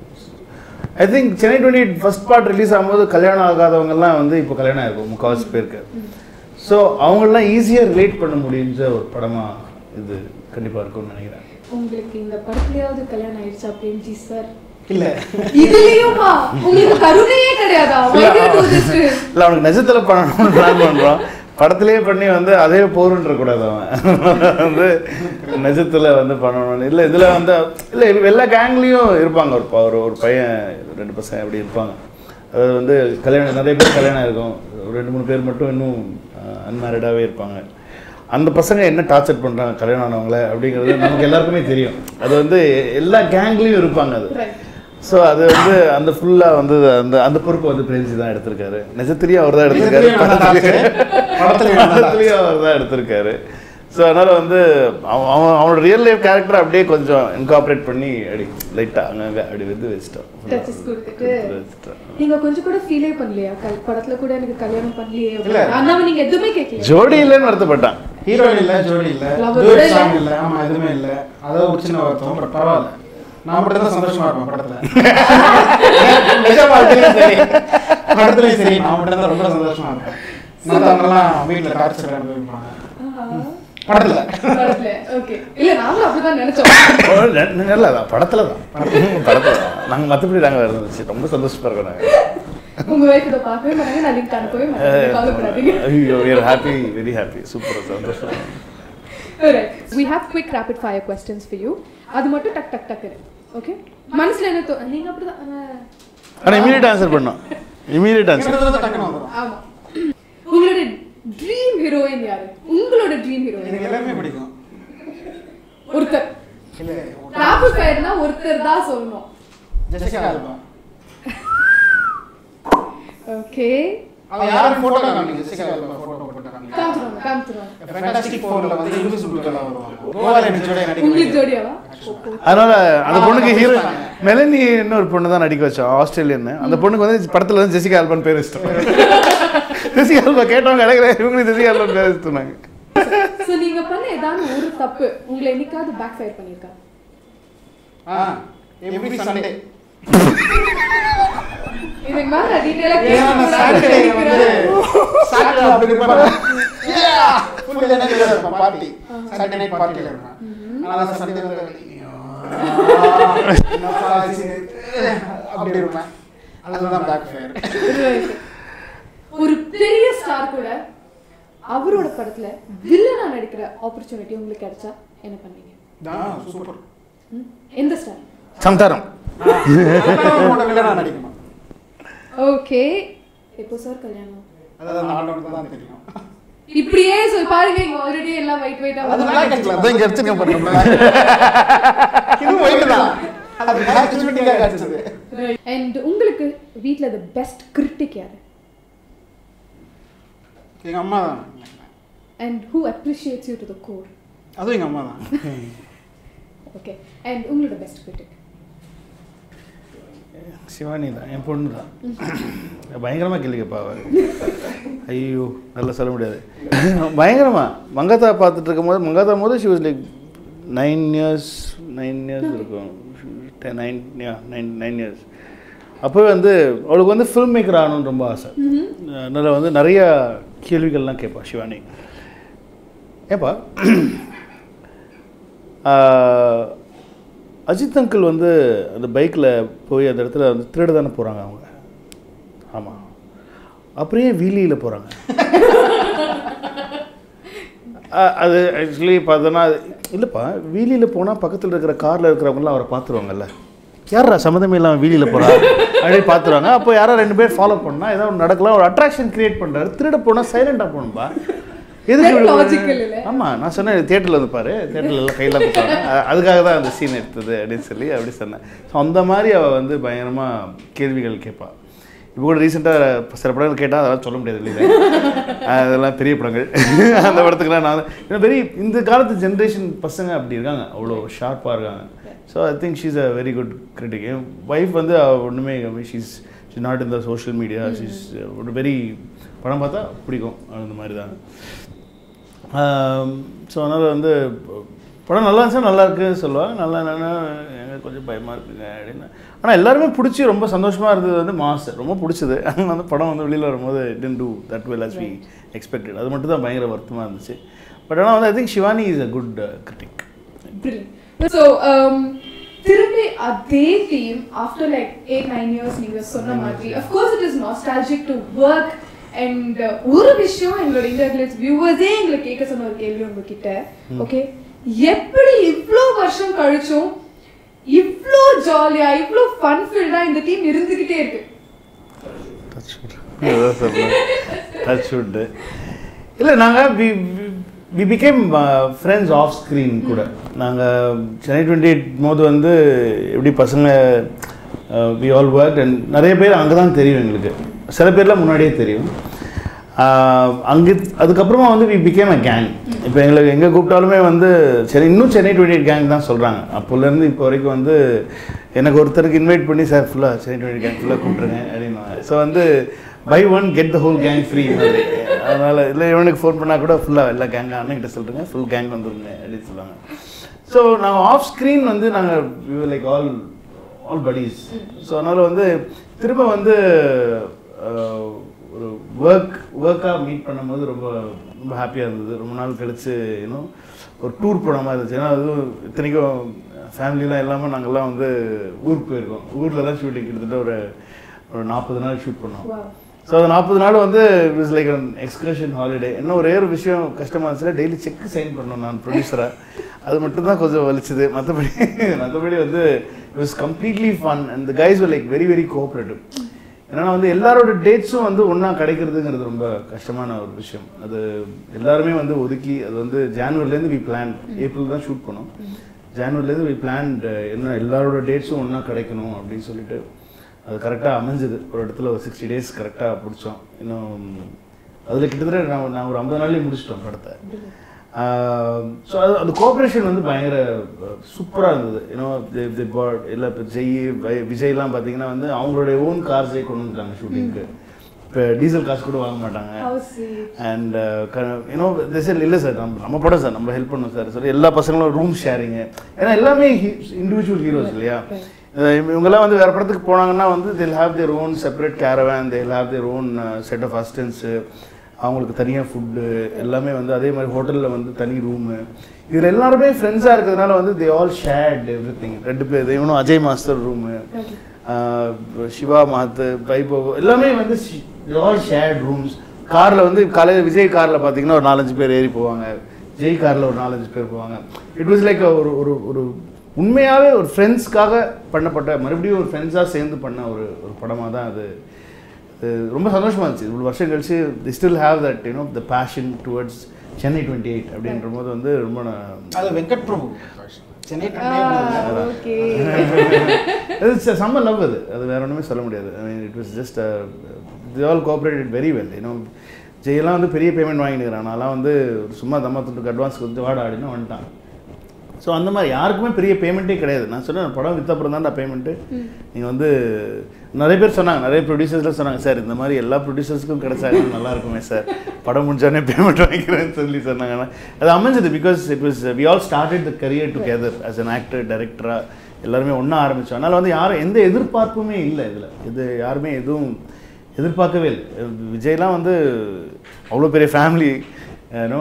I think Chennai twenty first part release ஆகும்போது கல்யாணம் ஆகாதவங்கெல்லாம் வந்து இப்போ கல்யாணம் ஆயிருக்கும் முக்கால்வாசி பேருக்கு ஸோ அவங்களெலாம் ஈஸியாக ரிலேட் பண்ண முடிஞ்ச ஒரு படமாக இது கண்டிப்பாக இருக்கும்னு நினைக்கிறேன் உங்களுக்கு இந்த படத்துலயாவது கல்யாணம் ஆயிடுச்சா பிரேம்ஜி சார் இல்லை இதுலயுமா உங்களுக்கு கருணையே கிடையாதா Why do you do this to him? இல்லை அவனுக்கு நிஜத்தில் பண்ணணும்னு பிளான் பண்ணுறோம் படத்துலேயே பண்ணி வந்து அதே போருன்ற கூடாது அவன் வந்து நிஜத்தில் வந்து பண்ணணும்னு இல்லை இதில் வந்து இல்லை எல்லா கேங்லேயும் இருப்பாங்க ஒரு ப- ஒரு ஒரு பையன் ரெண்டு பசங்க அப்படி இருப்பாங்க அதாவது வந்து கல்யாணம் நிறைய பேர் கல்யாணம் இருக்கும் ஒரு ரெண்டு மூணு பேர் மட்டும் இன்னும் அன்மேரிடாகவே இருப்பாங்க அந்த பசங்க என்ன டார்ச்சர் பண்ணுறாங்க கல்யாணம் ஆனவங்கள அப்படிங்கிறது நமக்கு எல்லாருக்குமே தெரியும் அது வந்து எல்லா கேங்லேயும் இருப்பாங்க அது Right. ஸோ அது வந்து அந்த ஃபுல்லாக வந்து அந்த அந்த பொறுப்பு வந்து பிரேம்ஜி தான் எடுத்திருக்காரு நிஜத்திலேயும் அவர் தான் எடுத்திருக்காரு நிஜத்திலேயும் நான் தான் படத்துலயும் நான் தான். படத்துலேயும் அவர் தான் எடுத்திருக்காரு ஸோ அதனால் வந்து அவன் அவன் அவனோட ரியல் லைஃப் கேரக்டர் அப்படியே கொஞ்சம் இன்கார்பரேட் பண்ணி அப்படி லைட்டாக அங்கங்கே அப்படி வந்து வச்சிட்டோம் Touches கொடுத்துட்டு வச்சிட்டோம். நீங்க கொஞ்சம் கூட ஃபீலே பண்ணலையா கல் படத்துல கூட எனக்கு கல்யாணம் பண்ணலையே இல்ல. ஆனா நீங்க எதுவுமே கேட்கல ஜோடி இல்லைன்னு வருத்தப்பட்டான் ஹீரோயின் இல்லை ஜோடி இல்லை Lover டூயட் கூட இல்ல. சாங் இல்லை ஆமாம் எதுவுமே இல்லை அதாவது ஒரு சின்ன வருத்தம் பட் பரவாயில்ல நான் மட்டும் தான் சந்தோஷமா இருப்பேன் படத்துல நிஜ வாழ்க்கையிலும் சரி படத்துலயும் சரி நான் மட்டும் தான் ரொம்ப சந்தோஷமா இருப்பேன் மற்றவங்கலாம் வீட்டில் டார்ச்சர் அனுபவிப்பாங்க படத்துல படத்துல ஓகே இல்ல நாங்களும் அப்படிதான் நினைச்சோம் ஓ, ந- ந- நல்லா தான் படத்தில் தான் படத்தில் தான் நாங்கள் மற்றபடி நாங்கள் இருந்துச்சு ரொம்ப சந்தோஷமாக இருக்கோம் நாங்கள் உங்க வைஃப் இதை பார்க்கவே மாட்டாங்க நான் லிங்க் அனுப்பவே மாட்டேன் கவலைப்படாதீங்க ஐயோ we are happy very happy super சந்தோஷம் Alright. We have quick rapid fire questions for you. அது மட்டும் டக் டக் டக் ஓகே மனசுல என்ன தோ நீங்க அப்படிதான் ஆ. ஆனால் இமீடியட் ஆன்சர் பண்ணோம் இமீடியட் ஆன்சர் கிட்டத்தட்ட டக்குன்னு வந்துடும் ஆமா உங்களோட ட்ரீம் ஹீரோயின் யாரு உங்களோட ட்ரீம் ஹீரோயின் எனக்கு எல்லாமே பிடிக்கும் ஒருத்தர் இல்லை ராபிட் ஃபயர்னா ஒருத்தர் தான் சொல்லணும் ஜெசிகா ஆல்பா ஓகே அவன் யாரும் போட்டோ காமிங்க ஜெசிகா ஆல்பா போட்டோ போட்டு காமிங்க காமிச்சிருவாங்க காமிச்சிருவாங்க ஃபேண்டாஸ்டிக் ஃபோர்ல வந்து இன்விசிபிள் கலா வருவாங்க கோவால எனக்கு ஜோடியா நடிக்க உங்களுக்கு வேண்டியது. ஜோடியாவா அதனால அந்த ஆ, பொண்ணுக்கு அவங்க ஹீரோ பேசுறாங்க. மெலனி இன்னொரு பொண்ணு தான் நடிக்க வச்சோம் ஆஸ்திரேலியன் அந்த பொண்ணுக்கு வந்து படத்துல வந்து ஜெசிகா ஆல்பன் பேர் இஷ்டம் ஜெசிகா ஆல்பா கேட்டவங்க கிடைக்கல இவங்களுக்கு ஜெசிகா ஆல்பன் பேர் இஷ்டம் சோ நீங்க பண்ண ஏதாவது ஒரு தப்பு உங்களை என்னைக்காவது பேக் ஃபயர் பண்ணிருக்கா ஆ எவ்ரி சண்டே இதுக்கு மேல டீடைலா ஏன்னா நான் சாட்டர்டே வந்து சாட்டர்டே அப்படி இருப்பேன் ஃபுல் எனர்ஜில இருப்பேன் பார்ட்டி சாட்டர்டே நைட் பார்ட்டில இருப்பேன் ஆனா சண்டே வந்து என்னப்பா ஆச்சு? அப்படி இருப்பேன் அதுதான் பேக் ஃபயர் ஒரு பெரிய ஸ்டார் கூட அவரோட படத்துல வில்லனா நடிக்கிற ஆப்பர்ச்சுனிட்டி உங்களுக்கு கிடைச்சா என்ன பண்ணீங்க சூப்பர் ம்? எந்த ஸ்டார் சந்தாரம் வில்லனா நடிக்கணும் ஓகே எப்போ சார் கல்யாணம் அதாவது அந்த ஆண்டவனுக்கு தான் தெரியும் இப்படியே சொல்லி பாருங்க இங்க ஆல்ரெடி எல்லாம் ஒயிட் ஒயிட்டா அது black and black. அதான் இங்க அடிச்சிருக்கேன் பாருங்க இது ஒயிட் தான் அது black shooting-ஆ அடிச்சது அண்ட் உங்களுக்கு வீட்ல த பெஸ்ட் கிரிட்டிக் யாரு எங்க அம்மா தான் and who appreciates you to the core அதுவும் எங்க அம்மா தான் ஓகே அண்ட் உங்களோட பெஸ்ட் கிரிட்டிக் சிவானி தான் என் பொண்ணு தான் பயங்கரமாக கேள்வி கேட்பா அவ ஐயோ நல்லா சொல்ல முடியாது பயங்கரமா மங்காத்தா பார்த்துட்டு இருக்கும்போது மங்காத்தா போது she was like nine years nine years இருக்கும் நைன் நைன் நைன் இயர்ஸ் அப்போவே வந்து அவளுக்கு வந்து ஃபில்ம் மேக்கர் ஆகணும்னு ரொம்ப ஆசை அதனால் வந்து நிறைய கேள்விகள்லாம் கேட்பா சிவானி ஏப்பா ஆஹ், அஜித் அங்கிள் வந்து அந்த பைக்கில் போய் அந்த இடத்துல வந்து திருட தானே போகிறாங்க அவங்க ஆமாம் அப்படியே வீலியில் போகிறாங்க அது ஆக்சுவலி பார்த்தோன்னா அது இல்லைப்பா வீலியில் போனால் பக்கத்தில் இருக்கிற காரில் இருக்கிறவங்களாம் அவரை பார்த்துருவாங்கல்ல யாரா சம்மந்தமே இல்லாமல் வீலியில் போகிறா அப்படின்னு பார்த்துருவாங்க அப்போ யாரோ ரெண்டு பேர் ஃபாலோ பண்ணால் ஏதாவது ஒன்று நடக்கலாம் ஒரு அட்ராக்ஷன் கிரியேட் பண்ணுறாரு திருட போனால் சைலண்டாக போகணும்பா எதுக்கு Very இவ்வளவு- logical இல்ல? ஆமா நான் சொன்னேன் தியேட்டரில் வந்து பாரு தியேட்டரில் எல்லாம் கையில் கொடுத்தாங்க அ- அதுக்காக தான் அந்த சீன் எடுத்தது அப்படின்னு சொல்லி அப்படி சொன்னேன் ஸோ அந்த மாதிரி அவள் வந்து பயங்கரமாக கேள்விகள் கேட்பா இப்போ கூட ரீசெண்டாக சில படங்கள் கேட்டால் அதெல்லாம் சொல்ல முடியாது இல்லையா அதெல்லாம் பெரிய படங்கள் அந்த படத்துக்குலாம் நான் ஏன்னா வெரி இந்த காலத்து ஜென்ரேஷன் பசங்க அப்படி இருக்காங்க அவ்வளோ ஷார்ப்பாக இருக்காங்க so I think she's a very good critic என் ஒய்ஃப் வந்து அவ ஒன்றுமே she's she's not in the social media she's ஒரு வெரி படம் பார்த்தா பிடிக்கும் அந்த மாதிரி தான் ஸோ அதனால் வந்து படம் நல்லா இருந்துச்சா நல்லா இருக்குன்னு சொல்லுவாங்க நல்லா இல்லைன்னா எங்க கொஞ்சம் பயமாக இருக்குங்க அப்படின்னு ஆனால் எல்லாருமே பிடிச்சி ரொம்ப சந்தோஷமாக இருந்தது வந்து மாஸ் ரொம்ப பிடிச்சது ஆனால் வந்து படம் வந்து வெளியில் வரும்போது then do that well as we expected அது மட்டும் தான் பயங்கர வருத்தமாக இருந்துச்சு பட் ஆனால் வந்து I think Shivani is a good critic so திரும்பி அதே team after like eight nine years நீங்க சொன்ன மாதிரி of course it is nostalgic to work and ஒரு விஷயம் எங்களோட இன்டர்கிளேட்ஸ் வியூவர்ஸே எங்களை கேட்க சொன்ன ஒரு கேள்வி உங்ககிட்ட ஓகே எப்படி இவ்ளோ வருஷம் கழிச்சும் இவ்ளோ ஜாலியா இவ்ளோ ஃபன் ஃபீல்டா இந்த டீம் இருந்துகிட்டே இருக்கு டச் அதான் சொல்கிறேன் டச் வுட்டு இல்லை நாங்கள் we we became friends off screen கூட நாங்கள் சென்னை டுவெண்ட்டி எயிட் போது வந்து எப்படி பசங்க வி ஆல் ஒர்க் அண்ட் நிறைய பேர் அங்கே தான் தெரியும் எங்களுக்கு சில பேர்லாம் முன்னாடியே தெரியும் அங்கே அதுக்கப்புறமா வந்து வி பிகேம் அ கேங் இப்போ எங்களுக்கு எங்கே கூப்பிட்டாலுமே வந்து சரி இன்னும் சென்னை டுவெண்ட்டி எயிட் கேங் தான் சொல்கிறாங்க அப்போலேருந்து இப்போ வரைக்கும் வந்து எனக்கு ஒருத்தருக்கு இன்வைட் பண்ணி சார் ஃபுல்லாக சென்னை டுவெண்ட்டி கேங் ஃபுல்லாக கூப்பிட்ருங்க அப்படின்னு ஸோ வந்து buy one get the whole gang free மாதிரி அதனால் இல்லை இவனுக்கு ஃபோன் பண்ணால் கூட ஃபுல்லாக எல்லா கேங்காக அண்ணன்கிட்ட சொல்லுங்க ஃபுல் கேங் வந்துருங்க அப்படின்னு சொல்லுவாங்க ஸோ நாங்கள் ஆஃப் ஸ்க்ரீன் வந்து நாங்கள் like all all buddies so அதனால் வந்து திரும்ப வந்து அஹ், ஒரு ஒர்க் ஒர்க்காக மீட் பண்ணும்போது ரொம்ப ரொம்ப ஹாப்பியாக இருந்தது ரொம்ப நாள் கழிச்சு இன்னும் ஒரு டூர் போன மாதிரி இருந்துச்சு ஏன்னா அதுவும் இத்தனைக்கும் ஃபேமிலிலாம் இல்லாமல் நாங்கள்லாம் வந்து ஊருக்கு போயிருக்கோம் ஊரில் தான் ஷூட்டிங் கிட்டத்தட்ட ஒரு ஒரு நாற்பது நாள் ஷூட் பண்ணோம் Wow. ஸோ அந்த நாற்பது நாள் வந்து it's like an excursion holiday இன்னும் ஒரே ஒரு விஷயம் கஷ்டமாக இருந்துச்சுன்னா டெய்லி செக் சைன் பண்ணணும் நான் ப்ரொடியூசராக அது மட்டும் தான் கொஞ்சம் வலிச்சுது மற்றபடி மற்றபடி வந்து it was completely fun and the guys like very very cooperative ஏன்னா வந்து எல்லாரோட டேட்ஸும் வந்து ஒன்றா கிடைக்கிறதுங்கிறது ரொம்ப கஷ்டமான ஒரு விஷயம் அது எல்லாருமே வந்து ஒதுக்கி அது வந்து ஜான்வரிலேருந்து வி பிளான் ஏப்ரல் தான் ஷூட் பண்ணோம் ஜான்வரிலேருந்து வி பிளான்ட் என்ன எல்லாரோட டேட்ஸும் ஒன்றா கிடைக்கணும் அப்படின்னு சொல்லிட்டு அது கரெக்டாக அமைஞ்சது ஒரு இடத்துல ஒரு சிக்ஸ்டி டேஸ் கரெக்டாக பிடிச்சோம் இன்னும் அதில் கிட்டத்தட்ட நான் நான் ஒரு ஐம்பது நாள்லேயே முடிச்சிட்டோம் படத்தை ஸோ அது அந்த கோஆப்ரேஷன் வந்து பயங்கர சூப்பராக இருந்தது ஏன்னோ இல்லை இப்போ ஜெய் வை- விஜய்லாம் பார்த்தீங்கன்னா வந்து அவங்களுடைய ஓன் கார்ஸே கொண்டு வந்துட்டாங்க ஷூட்டிங்க்கு இப்போ டீசல் காசு கூட வாங்க மாட்டாங்க How sweet. And you know sir இல்லை சார் நம்ம நம்ம படம் சார் நம்ம ஹெல்ப் பண்ணோம் சார் சொல்லி எல்லா பசங்களும் ரூம் ஷேரிங்கு ஏன்னா எல்லாமே இண்டிவிஜுவல் ஹீரோஸ் இல்லையா அஹ் இவங்கெல்லாம் வந்து வேற படத்துக்கு போனாங்கன்னா வந்து they'll have their own separate caravan they'll have their own set of assistants அவங்களுக்கு தனியாக ஃபுட்டு எல்லாமே வந்து அதே மாதிரி ஹோட்டலில் வந்து தனி ரூமு இதில் எல்லாருமே ஃப்ரெண்ட்ஸாக இருக்கிறதுனால வந்து they all shared everything ரெண்டு பேர் இவனும் அஜய் மாஸ்டர் ரூமு சிவா மாத்து வைபவ் எல்லாமே வந்து ஆல் ஷேர்ட் ரூம்ஸ் காரில் வந்து காலையில் விஜய் காரில் பார்த்தீங்கன்னா ஒரு நாலஞ்சு பேர் ஏறி போவாங்க ஜெய் காரில் ஒரு நாலஞ்சு பேர் போவாங்க இட் வாஸ் லைக் ஒரு ஒரு ஒரு உண்மையாகவே ஒரு ஃப்ரெண்ட்ஸ்க்காக பண்ணப்பட்ட மறுபடியும் ஒரு ஃப்ரெண்ட்ஸாக சேர்ந்து பண்ண ஒரு ஒரு படமாக தான் அது அது ரொம்ப சந்தோஷமாக இருந்துச்சு இவ்வளோ வருஷம் கழிச்சு they still have that you know the passion towards Chennai twenty eight அப்படின்ற போது வந்து ரொம்ப நான் அது வெங்கட் பிரபு சென்னை Ah, okay. அது செம்ம லவ் அது அது வேற ஒன்றுமே சொல்ல முடியாது I mean it was just they all cooperated very well ஏன்னோ ஜெயெல்லாம் வந்து பெரிய பேமெண்ட் வாங்கினுக்கிறான் நான்லாம் வந்து ஒரு சும்மா தம்மா துட்டுக்கு அட்வான்ஸ் கொடுத்து வாடா அப்படின்னு வந்துட்டான் ஸோ அந்த மாதிரி யாருக்குமே பெரிய பேமெண்ட்டே கிடையாது நான் சொன்னேன் படம் வித்த அப்புறம் தான்டா பேமெண்ட்டு நீங்கள் வந்து நிறைய பேர் சொன்னாங்க நிறைய ப்ரொடியூசர்ஸ்லாம் சொன்னாங்க சார் இந்த மாதிரி எல்லா ப்ரொடியூசர்ஸ்க்கும் கிடைச்சாங்க நல்லா இருக்குமே சார் படம் முடிஞ்சோடனே பேமெண்ட் வாங்கிக்கிறேன்னு சொல்லி சொன்னாங்கன்னா அது அமைஞ்சது because it was we all started the career together as an actor டைரக்டராக எல்லாருமே ஒன்றா ஆரம்பித்தோம் அதனால் வந்து யாரும் எந்த எதிர்பார்ப்புமே இல்லை இதில் இது யாருமே எதுவும் எதிர்பார்க்கவே இல்லை விஜய்லாம் வந்து அவ்வளோ பெரிய ஃபேமிலி ஏன்னோ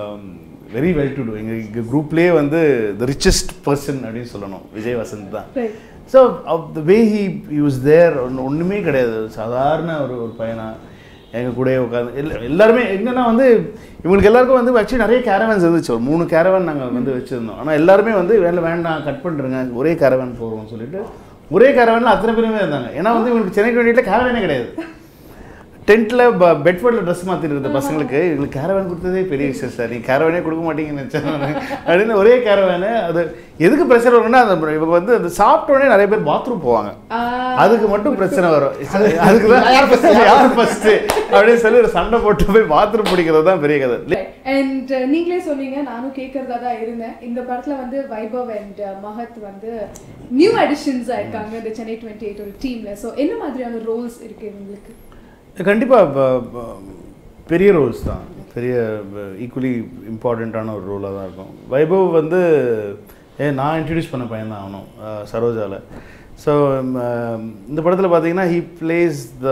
வெரி வெல் டு டூ எங்கள் எங்கள் குரூப்லேயே வந்து த ரிச்சஸ்ட் பர்சன் அப்படின்னு சொல்லணும் விஜய் வசந்த் தான் Right. So the way he use there ஒன்றுமே கிடையாது சாதாரண ஒரு ஒரு பையனா எங்கள் கூடயே உட்காந்து எல்லா எல்லாருமே என்னன்னா வந்து இவங்களுக்கு எல்லாருக்கும் வந்து ஆக்சுவலி நிறைய கேரவன்ஸ் இருந்துச்சு ஒரு மூணு கேரவன் நாங்கள் வந்து வச்சுருந்தோம் ஆனால் எல்லாருமே வந்து வேலை வேண்டாம் கட் பண்ணிருங்க ஒரே கேரவன் போகிறோம்னு சொல்லிட்டு ஒரே கேரவனில் அத்தனை பேருமே இருந்தாங்க ஏன்னா வந்து இவங்களுக்கு சென்னை டுவெண்ட்டியில் கேரவனே கிடையாது டென்ட்டில் பெட்ஃபோர்டில் ட்ரெஸ் மாற்றிட்டு இருந்த பசங்களுக்கு எங்களுக்கு கேரவேன் கொடுத்ததே பெரிய விஷயம் சார் நீங்கள் கேரவேனே கொடுக்க மாட்டீங்கன்னு நினச்சேன் நானு. அப்படின்னு ஒரே கேரவேனு அது எதுக்கு பிரச்சனை வரும்னா அந்த இவங்க வந்து அந்த சாப்பிட்ட உடனே நிறைய பேர் பாத்ரூம் போவாங்க Ah, அதுக்கு மட்டும் பிரச்சனை வரும் அதுக்கு தான் யார் ஃபஸ்ட்டு யார் ஃபஸ்ட்டு அப்படின்னு சொல்லி ஒரு சண்டை போட்டு போய் பாத்ரூம் பிடிக்கிறது தான் பெரிய கதை அண்ட் நீங்களே சொன்னீங்க நானும் கேட்கறதா தான் இருந்தேன் இந்த படத்துல வந்து வைபவ் அண்ட் மஹத் வந்து நியூ அடிஷன்ஸ் இருக்காங்க இந்த சென்னை டுவெண்ட்டி எயிட் ஒரு டீம்ல ஸோ என்ன மாதிரியான ரோல்ஸ் இருக்கு இவங்களுக்கு கண்டிப்பாக பெரிய ரோல்ஸ் தான் பெரிய ஈக்குவலி இம்பார்ட்டண்ட்டான ஒரு ரோலாக தான் இருக்கும் வைபவ் வந்து ஏ நான் இன்ட்ரடியூஸ் பண்ண பையன் தான் அவனும் சரோஜாவில் ஸோ இந்த படத்தில் பார்த்தீங்கன்னா he plays the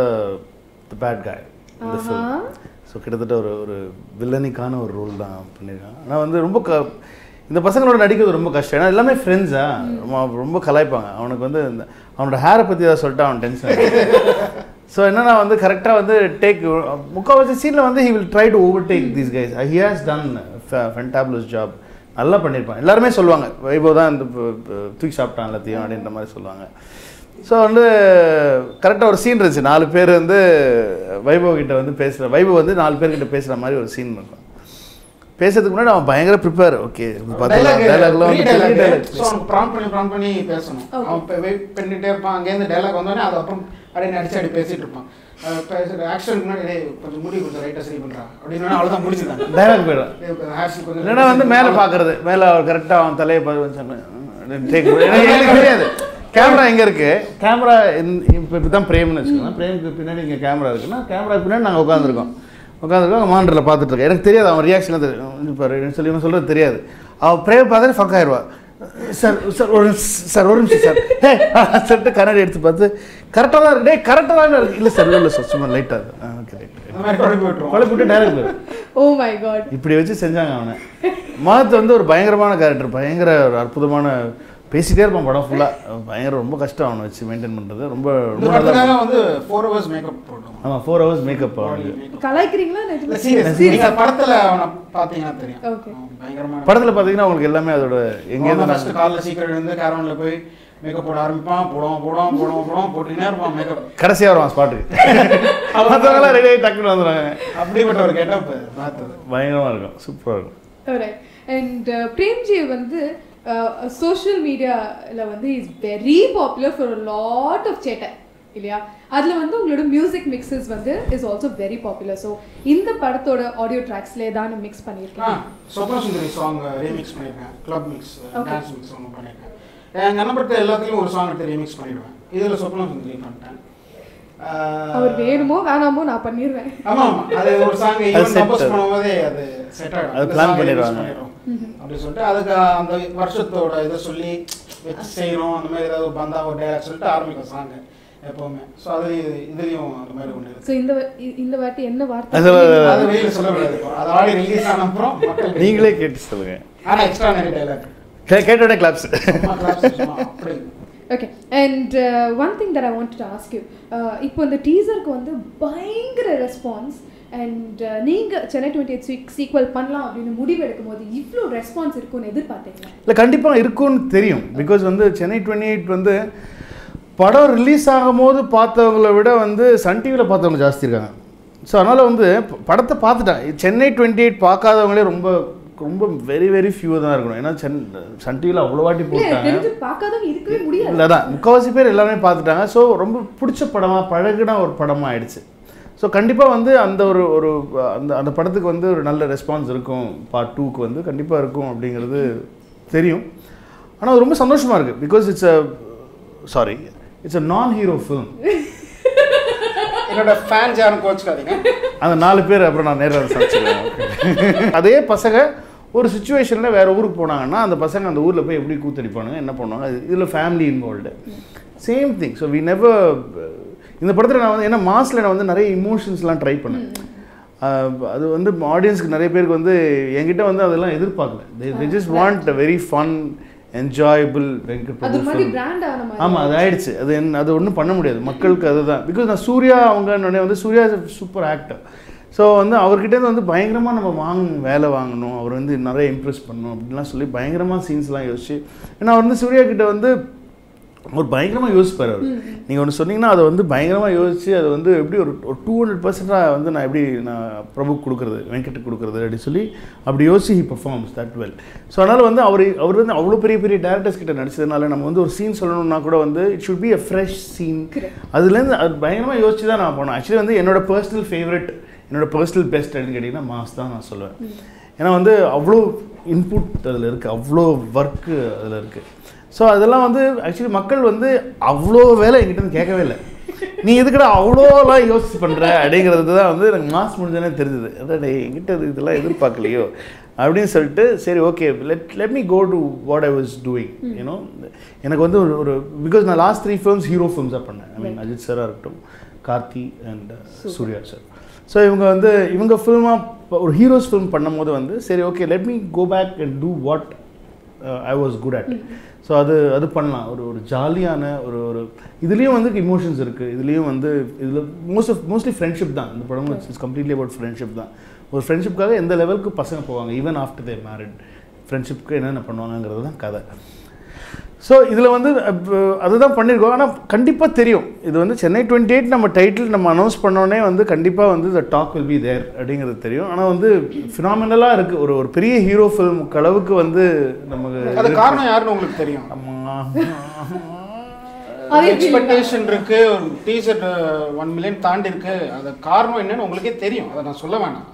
the bad guy இந்த ஆஹா. ஃபில்ம் ஸோ கிட்டத்தட்ட ஒரு ஒரு வில்லனிக்கான ஒரு ரோல் தான் பண்ணியிருக்கான் ஆனால் வந்து ரொம்ப க இந்த பசங்களோட நடிக்கிறது ரொம்ப கஷ்டம் ஏன்னா எல்லாமே ஃப்ரெண்ட்ஸா ரொம்ப ரொம்ப கலாய்ப்பாங்க அவனுக்கு வந்து இந்த அவனோட ஹேரை பற்றி ஏதாவது சொல்லிட்டு அவன் டென்ஷன் ஸோ என்னன்னா வந்து கரெக்டாக வந்து டேக் முக்கால்வாசி சீனில் வந்து he will try to overtake these guys he has done fantabulous job நல்லா பண்ணியிருப்பான் எல்லாருமே சொல்லுவாங்க வைபவ் தான் இந்த ப- ப- தூக்கி சாப்பிட்டான் எல்லாத்தையும் அப்படின்ற மாதிரி சொல்லுவாங்க ஸோ வந்து கரெக்டாக ஒரு சீன் இருந்துச்சு நாலு பேர் வந்து வைபவ் கிட்ட வந்து பேசுகிற வைபவ் வந்து நாலு பேர்கிட்ட பேசுகிற மாதிரி ஒரு சீன் இருக்கும் பேசுறதுக்கு முன்னாடி அவன் பயங்கர ப்ரிப்பேர் ஓகே டைலாக் டைலாக்லாம் வந்து பெரிய டைலாக் dialogue. அவன் ப்ராம்ப்ட் பண்ணி ப்ராம்ப்ட் பண்ணி பேசணும் Okay. அவன் வெயிட் பண்ணிட்டே இருப்பான் அங்கேருந்து டைலாக் வந்தோடனே அது அப்புறம் அப்படியே நடிச்சு அப்படி பேசிட்டு இருப்பான் அஹ் பேசுற ஆக்ஷனுக்கு முன்னாடி டேய் கொஞ்சம் முடி கொஞ்சம் ரைட்டாக சரி பண்ணுறான் அப்படின்னு அவ்வளோதான் முடிச்சுதான் டைலாக் போயிடும் ஹேர் கொஞ்சம் இல்லைன்னா வந்து மேலே பார்க்கறது மேலே அவர் கரெக்டாக அவன் தலையை பார்த்து சொன்னேன் டேக் எனக்கு எனக்கு தெரியாது கேமரா எங்கே இருக்கு கேமரா இப்போ இப்போ தான் பிரேம்னு வச்சுக்கோங்க பிரேமுக்கு பின்னாடி இங்கே கேமரா இருக்குன்னா கேமரா பின்னாடி நாங்கள் உட்காந்துருக்கோம் உட்காந்துருக்கோம் அங்கே மானிட்டரில் பார்த்துட்டு இருக்கேன் எனக்கு தெரியாது அவன் ரியாக்ஷன் தெரியும் இப்போ சொல்லி இவன் சொல்கிறது தெரியாது அவன் பிரேம் பார்த்தாலே ஃபக் ஆயிடுவா சார் சார் ஒரு நிமிஷம் சார் ஒரு நிமிஷம் சார் ஹே சொல்லிட்டு கண்ணாடி எடுத்து பார்த்து கரெக்டாக தான் இருக்கு டே கரெக்டாக தான் இருக்கு இல்லை சார் இல்லை சார் சும்மா லைட்டாக ஓகே ரைட் அந்த மாதிரி குழப்பி விட்டுருவோம் குழப்பி விட்டு டேரக்ட் போயிடும் ஓ மை காட் இப்படி வச்சு செஞ்சாங்க அவனை மகத் வந்து ஒரு பயங்கரமான கேரக்டர் பயங்கர ஒரு அற்புதமான பேசிட்டே இருப்பான் படம் ஃபுல்லாக பயங்கர ரொம்ப கஷ்டம் அவனை வச்சு மெயின்டைன் பண்ணுறது ரொம்ப இந்த ரொம்ப நல்லா படத்துக்காக வந்து ஃபோர் ஹவர்ஸ் மேக்கப் போட்டோம் ஆமாம் ஃபோர் ஹவர்ஸ் மேக்கப் அவனுக்கு கலாய்க்கிறீங்களா இல்ல நிஜமா? சீரியஸ் நீங்க படத்துல அவனை பாத்தீங்கன்னா தெரியும் Okay. அவன் பயங்கரமான படத்தில் பார்த்தீங்கன்னா உங்களுக்கு எல்லாமே அதோட எங்கேருந்து ஃபர்ஸ்ட் நான் காலைல சீக்கிரம் எழுந்து கேரவன்ல போய் மேக்கப் போட ஆரம்பிப்பான் போடுவோம் போடுவோம் போடுவோம் போடுவோம் போட்டுக்கினே இருப்பான் மேக்கப் கடைசியாக வருவான் ஸ்பாட்டுக்கு மற்றவங்களாம் ரெடி ஆகி டக்குன்னு வந்துடுவாங்க அப்படிப்பட்ட ஒரு கெட்டப் பார்த்தது பயங்கரமாக இருக்கும் சூப்பராக இருக்கும் அண்ட் பிரேம்ஜி வந்து சோஷியல் மீடியாவில் வந்து is very popular for lot of சேட்டை இல்லையா அதில் வந்து உங்களோட மியூசிக் மிக்சஸ் வந்து is also very popular so இந்த படத்தோட ஆடியோ ட்ராக்ஸில் ஏதாவது மிக்ஸ் ஆ பண்ணியிருக்கேன் சொப்ன சுந்தரி சாங் ரீமிக்ஸ் பண்ணியிருக்கேன் club mix Okay. Dance mix ஒன்று பண்ணியிருக்கேன் எங்கள் அண்ணன் படத்தை எல்லாத்துலேயும் ஒரு சாங் எடுத்து ரீமிக்ஸ் பண்ணிடுவேன் இதில் சொப்ன சுந்தரி பண்ணிட்டேன் அவர் வேணுமோ வேணாமோ நான் பண்ணிடுவேன் ஆமா ஆமா அது ஒரு சாங் அது ஈவன் set. கம்போஸ் பண்ணும்போதே அது செட் ஆகும் அது இந்த plan song remix பண்ணிடுவாங்க. பண்ணிடுறோம். அப்படி சொல்லிட்டு அதுக்கு அந்த வருஷத்தோட இதை சொல்லி வச்சு செய்யணும் அந்த மாதிரி ஏதாவது ஒரு பந்தா ஒரு டைலாக் சொல்லிட்டு ஆரம்பிக்கும் சாங் எப்பவுமே ஸோ அது இதுலயும் அந்த மாதிரி ஒன்று இருக்கு ஸோ இந்த வ- இ- இந்த வாட்டி என்ன வார்த்தை அது- சொன்னீங்க? அது வெளியில சொல்லக்கூடாது இப்போ அது ஆடி ரிலீஸ் ஆன அப்புறம் மக்கள் நீங்களே கேட்டு சொல்லுங்க ஆனா எக்ஸ்ட்ரா நிறைய டைலாக் கே- கேட்டோடனே கிளாப்ஸ் அப்படி okay and one thing that I want to ask you இப்போ இந்த டீசருக்கு வந்து பயங்கர ரெஸ்பான்ஸ் அண்ட் நீங்கள் சென்னை டுவெண்ட்டி எயிட் சீக்வல் பண்ணலாம் அப்படின்னு முடிவு எடுக்கும் போது இவ்வளோ ரெஸ்பான்ஸ் இருக்கும்னு எதிர்பார்த்தீங்களா இல்லை கண்டிப்பாக இருக்கும்னு தெரியும் பிகாஸ் வந்து சென்னை டுவெண்ட்டி எயிட் வந்து படம் ரிலீஸ் ஆகும்போது பார்த்தவங்கள விட வந்து சன் டிவியில் பார்த்தவங்க ஜாஸ்தி இருக்காங்க ஸோ அதனால் வந்து ப- படத்தை பார்த்துட்டேன் சென்னை டுவெண்ட்டி எயிட் பார்க்காதவங்களே ரொம்ப ரொம்ப வெரி வெரி ஃபியூ தான் இருக்கணும் ஏன்னா சென் சன் டிவியில் அவ்வளோ வாட்டி இல்லை போட்டாங்க தெரிஞ்சு பார்க்காதவங்க இருக்கவே முடியாது இல்லை தான் முக்கால்வாசி பேர் எல்லாமே பார்த்துட்டாங்க ஸோ ரொம்ப பிடிச்ச படமாக பழகுன ஒரு படமாக ஆயிடுச்சு ஸோ கண்டிப்பாக வந்து அந்த ஒரு ஒரு அந்த அந்த படத்துக்கு வந்து ஒரு நல்ல ரெஸ்பான்ஸ் இருக்கும் பார்ட் டூக்கு வந்து கண்டிப்பாக இருக்கும் அப்படிங்கிறது தெரியும் ஆனால் அது ரொம்ப சந்தோஷமாக இருக்குது because it's a sorry it's a non hero film என்னோட ஃபேன்ஸ் யாரும் கோச்சுக்காதீங்க அந்த நாலு பேர் அப்புறம் நான் நேரில் சமைச்சிருவேன் அதே பசங்க ஒரு சுச்சுவேஷனில் வேறு ஊருக்கு போனாங்கன்னா அந்த பசங்க அந்த ஊரில் போய் எப்படி கூத்தடிப்பானுங்க என்ன பண்ணுவாங்க இதில் family involved same thing so we never இந்த படத்தில் நான் வந்து ஏன்னா மாஸில் நான் வந்து நிறைய இமோஷன்ஸ்லாம் ட்ரை பண்ணேன் அஹ், அது வந்து ஆடியன்ஸ்க்கு நிறைய பேருக்கு வந்து என்கிட்ட வந்து அதெல்லாம் எதிர்பார்க்கல they just want a very fun enjoyable Venkat அது பிரபு மாதிரி film. பிராண்ட் ஆன மாதிரி ஆமாம் அது ஆயிடுச்சு அது என்ன அது ஒன்றும் பண்ண முடியாது மக்களுக்கு அதுதான் பிகாஸ் நான் சூர்யா அவங்க வந்து சூர்யா சூப்பர் ஆக்டர் ஸோ வந்து அவர்கிட்ட வந்து பயங்கரமாக நம்ம வாங்கணும் வேலை வாங்கணும் அவர் வந்து நிறைய இம்ப்ரெஸ் பண்ணணும் அப்படின்லாம் சொல்லி பயங்கரமாக சீன்ஸ்லாம் யோசிச்சு ஏன்னா அவர் வந்து சூர்யா கிட்ட வந்து ஒரு பயங்கரமாக யோசிப்பார் அவர் நீங்கள் ஒன்று சொன்னீங்கன்னா அதை வந்து பயங்கரமாக யோசிச்சு அது வந்து எப்படி ஒரு ஒரு டூ ஹண்ட்ரட் பர்சன்டாக வந்து நான் எப்படி நான் பிரபு கொடுக்குறது வெங்கட் கொடுக்குறது அப்படி சொல்லி அப்படி யோசிச்சு he performs that well so அதனால் வந்து அவர் அவர் வந்து அவ்வளோ பெரிய பெரிய டேரக்டர்ஸ் கிட்ட நடிச்சதுனால நம்ம வந்து ஒரு சீன் சொல்லணும்னா கூட வந்து it should be a fresh scene Correct. அதுலேருந்து அது பயங்கரமாக யோசிச்சு தான் நான் போனேன் ஆக்சுவலி வந்து என்னோட பர்சனல் ஃபேவரட் என்னோட பர்சனல் பெஸ்ட் அப்படின்னு கேட்டிங்கன்னா மாஸ் தான் நான் சொல்லுவேன் ஏன்னா வந்து அவ்வளோ இன்புட் அதில் இருக்குது அவ்வளோ ஒர்க்கு அதில் இருக்குது ஸோ அதெல்லாம் வந்து ஆக்சுவலி மக்கள் வந்து அவ்வளோ வேலை என்கிட்ட இருந்து கேட்கவே இல்லை நீ எதுக்குடா அவ்வளோலாம் யோசிச்சு பண்ணுற அப்படிங்கிறது தான் வந்து எனக்கு மாஸ் முடிஞ்சோன்னே தெரிஞ்சுது அதான் என்கிட்ட இது இதெல்லாம் எதிர்பார்க்கலையோ அப்படின்னு சொல்லிட்டு சரி okay let let me go to what I was doing you know எனக்கு வந்து ஒரு ஒரு பிகாஸ் நான் லாஸ்ட் த்ரீ ஃபிலிம்ஸ் ஹீரோ ஃபிலிம்ஸாக பண்ணேன் ஐ மீன் அஜித் சாராக இருக்கட்டும் Karthi and Suriya sir so இவங்க வந்து இவங்க ஃபில்மாக ஒரு ஹீரோஸ் ஃபிலிம் பண்ணும்போது வந்து சரி okay let me go back and do what I was good at so அது அது பண்ணலாம் ஒரு ஒரு ஜாலியான ஒரு ஒரு இதுலேயும் வந்து இமோஷன்ஸ் இருக்குது இதுலேயும் வந்து இதில் மோஸ்ட் ஆஃப் மோஸ்ட்லி ஃப்ரெண்ட்ஷிப் தான் இந்த படம் இட்ஸ் கம்ப்ளீட்லி அபவுட் ஃப்ரெண்ட்ஷிப் தான் ஒரு ஃப்ரெண்ட்ஷிப்காக எந்த லெவலுக்கு பசங்க போவாங்க ஈவன் ஆஃப்டர் தே மேரிட் ஃப்ரெண்ட்ஷிப்க்கு என்னென்ன பண்ணுவாங்கங்கிறது தான் கதை ஸோ இதில் வந்து அஹ், அதுதான் பண்ணியிருக்கோம் ஆனால் கண்டிப்பாக தெரியும் இது வந்து சென்னை டுவெண்ட்டி எயிட் நம்ம டைட்டில் நம்ம அனௌன்ஸ் பண்ணோடனே வந்து கண்டிப்பாக வந்து the talk will be there அப்படிங்கிறது தெரியும் ஆனால் வந்து ஃபினாமினலாக இருக்குது ஒரு ஒரு பெரிய ஹீரோ ஃபிலிம் அளவுக்கு வந்து நமக்கு அது இருக்கு. காரணம் யாருன்னு உங்களுக்கு தெரியும் ஆமா. அதே feeling தான். எக்ஸ்பெக்டேஷன் இருக்கு டீசர்ட் ஒன் மில்லியன் தாண்டி இருக்கு அது காரணம் என்னன்னு உங்களுக்கே தெரியும் அதை நான் சொல்ல வேணாம்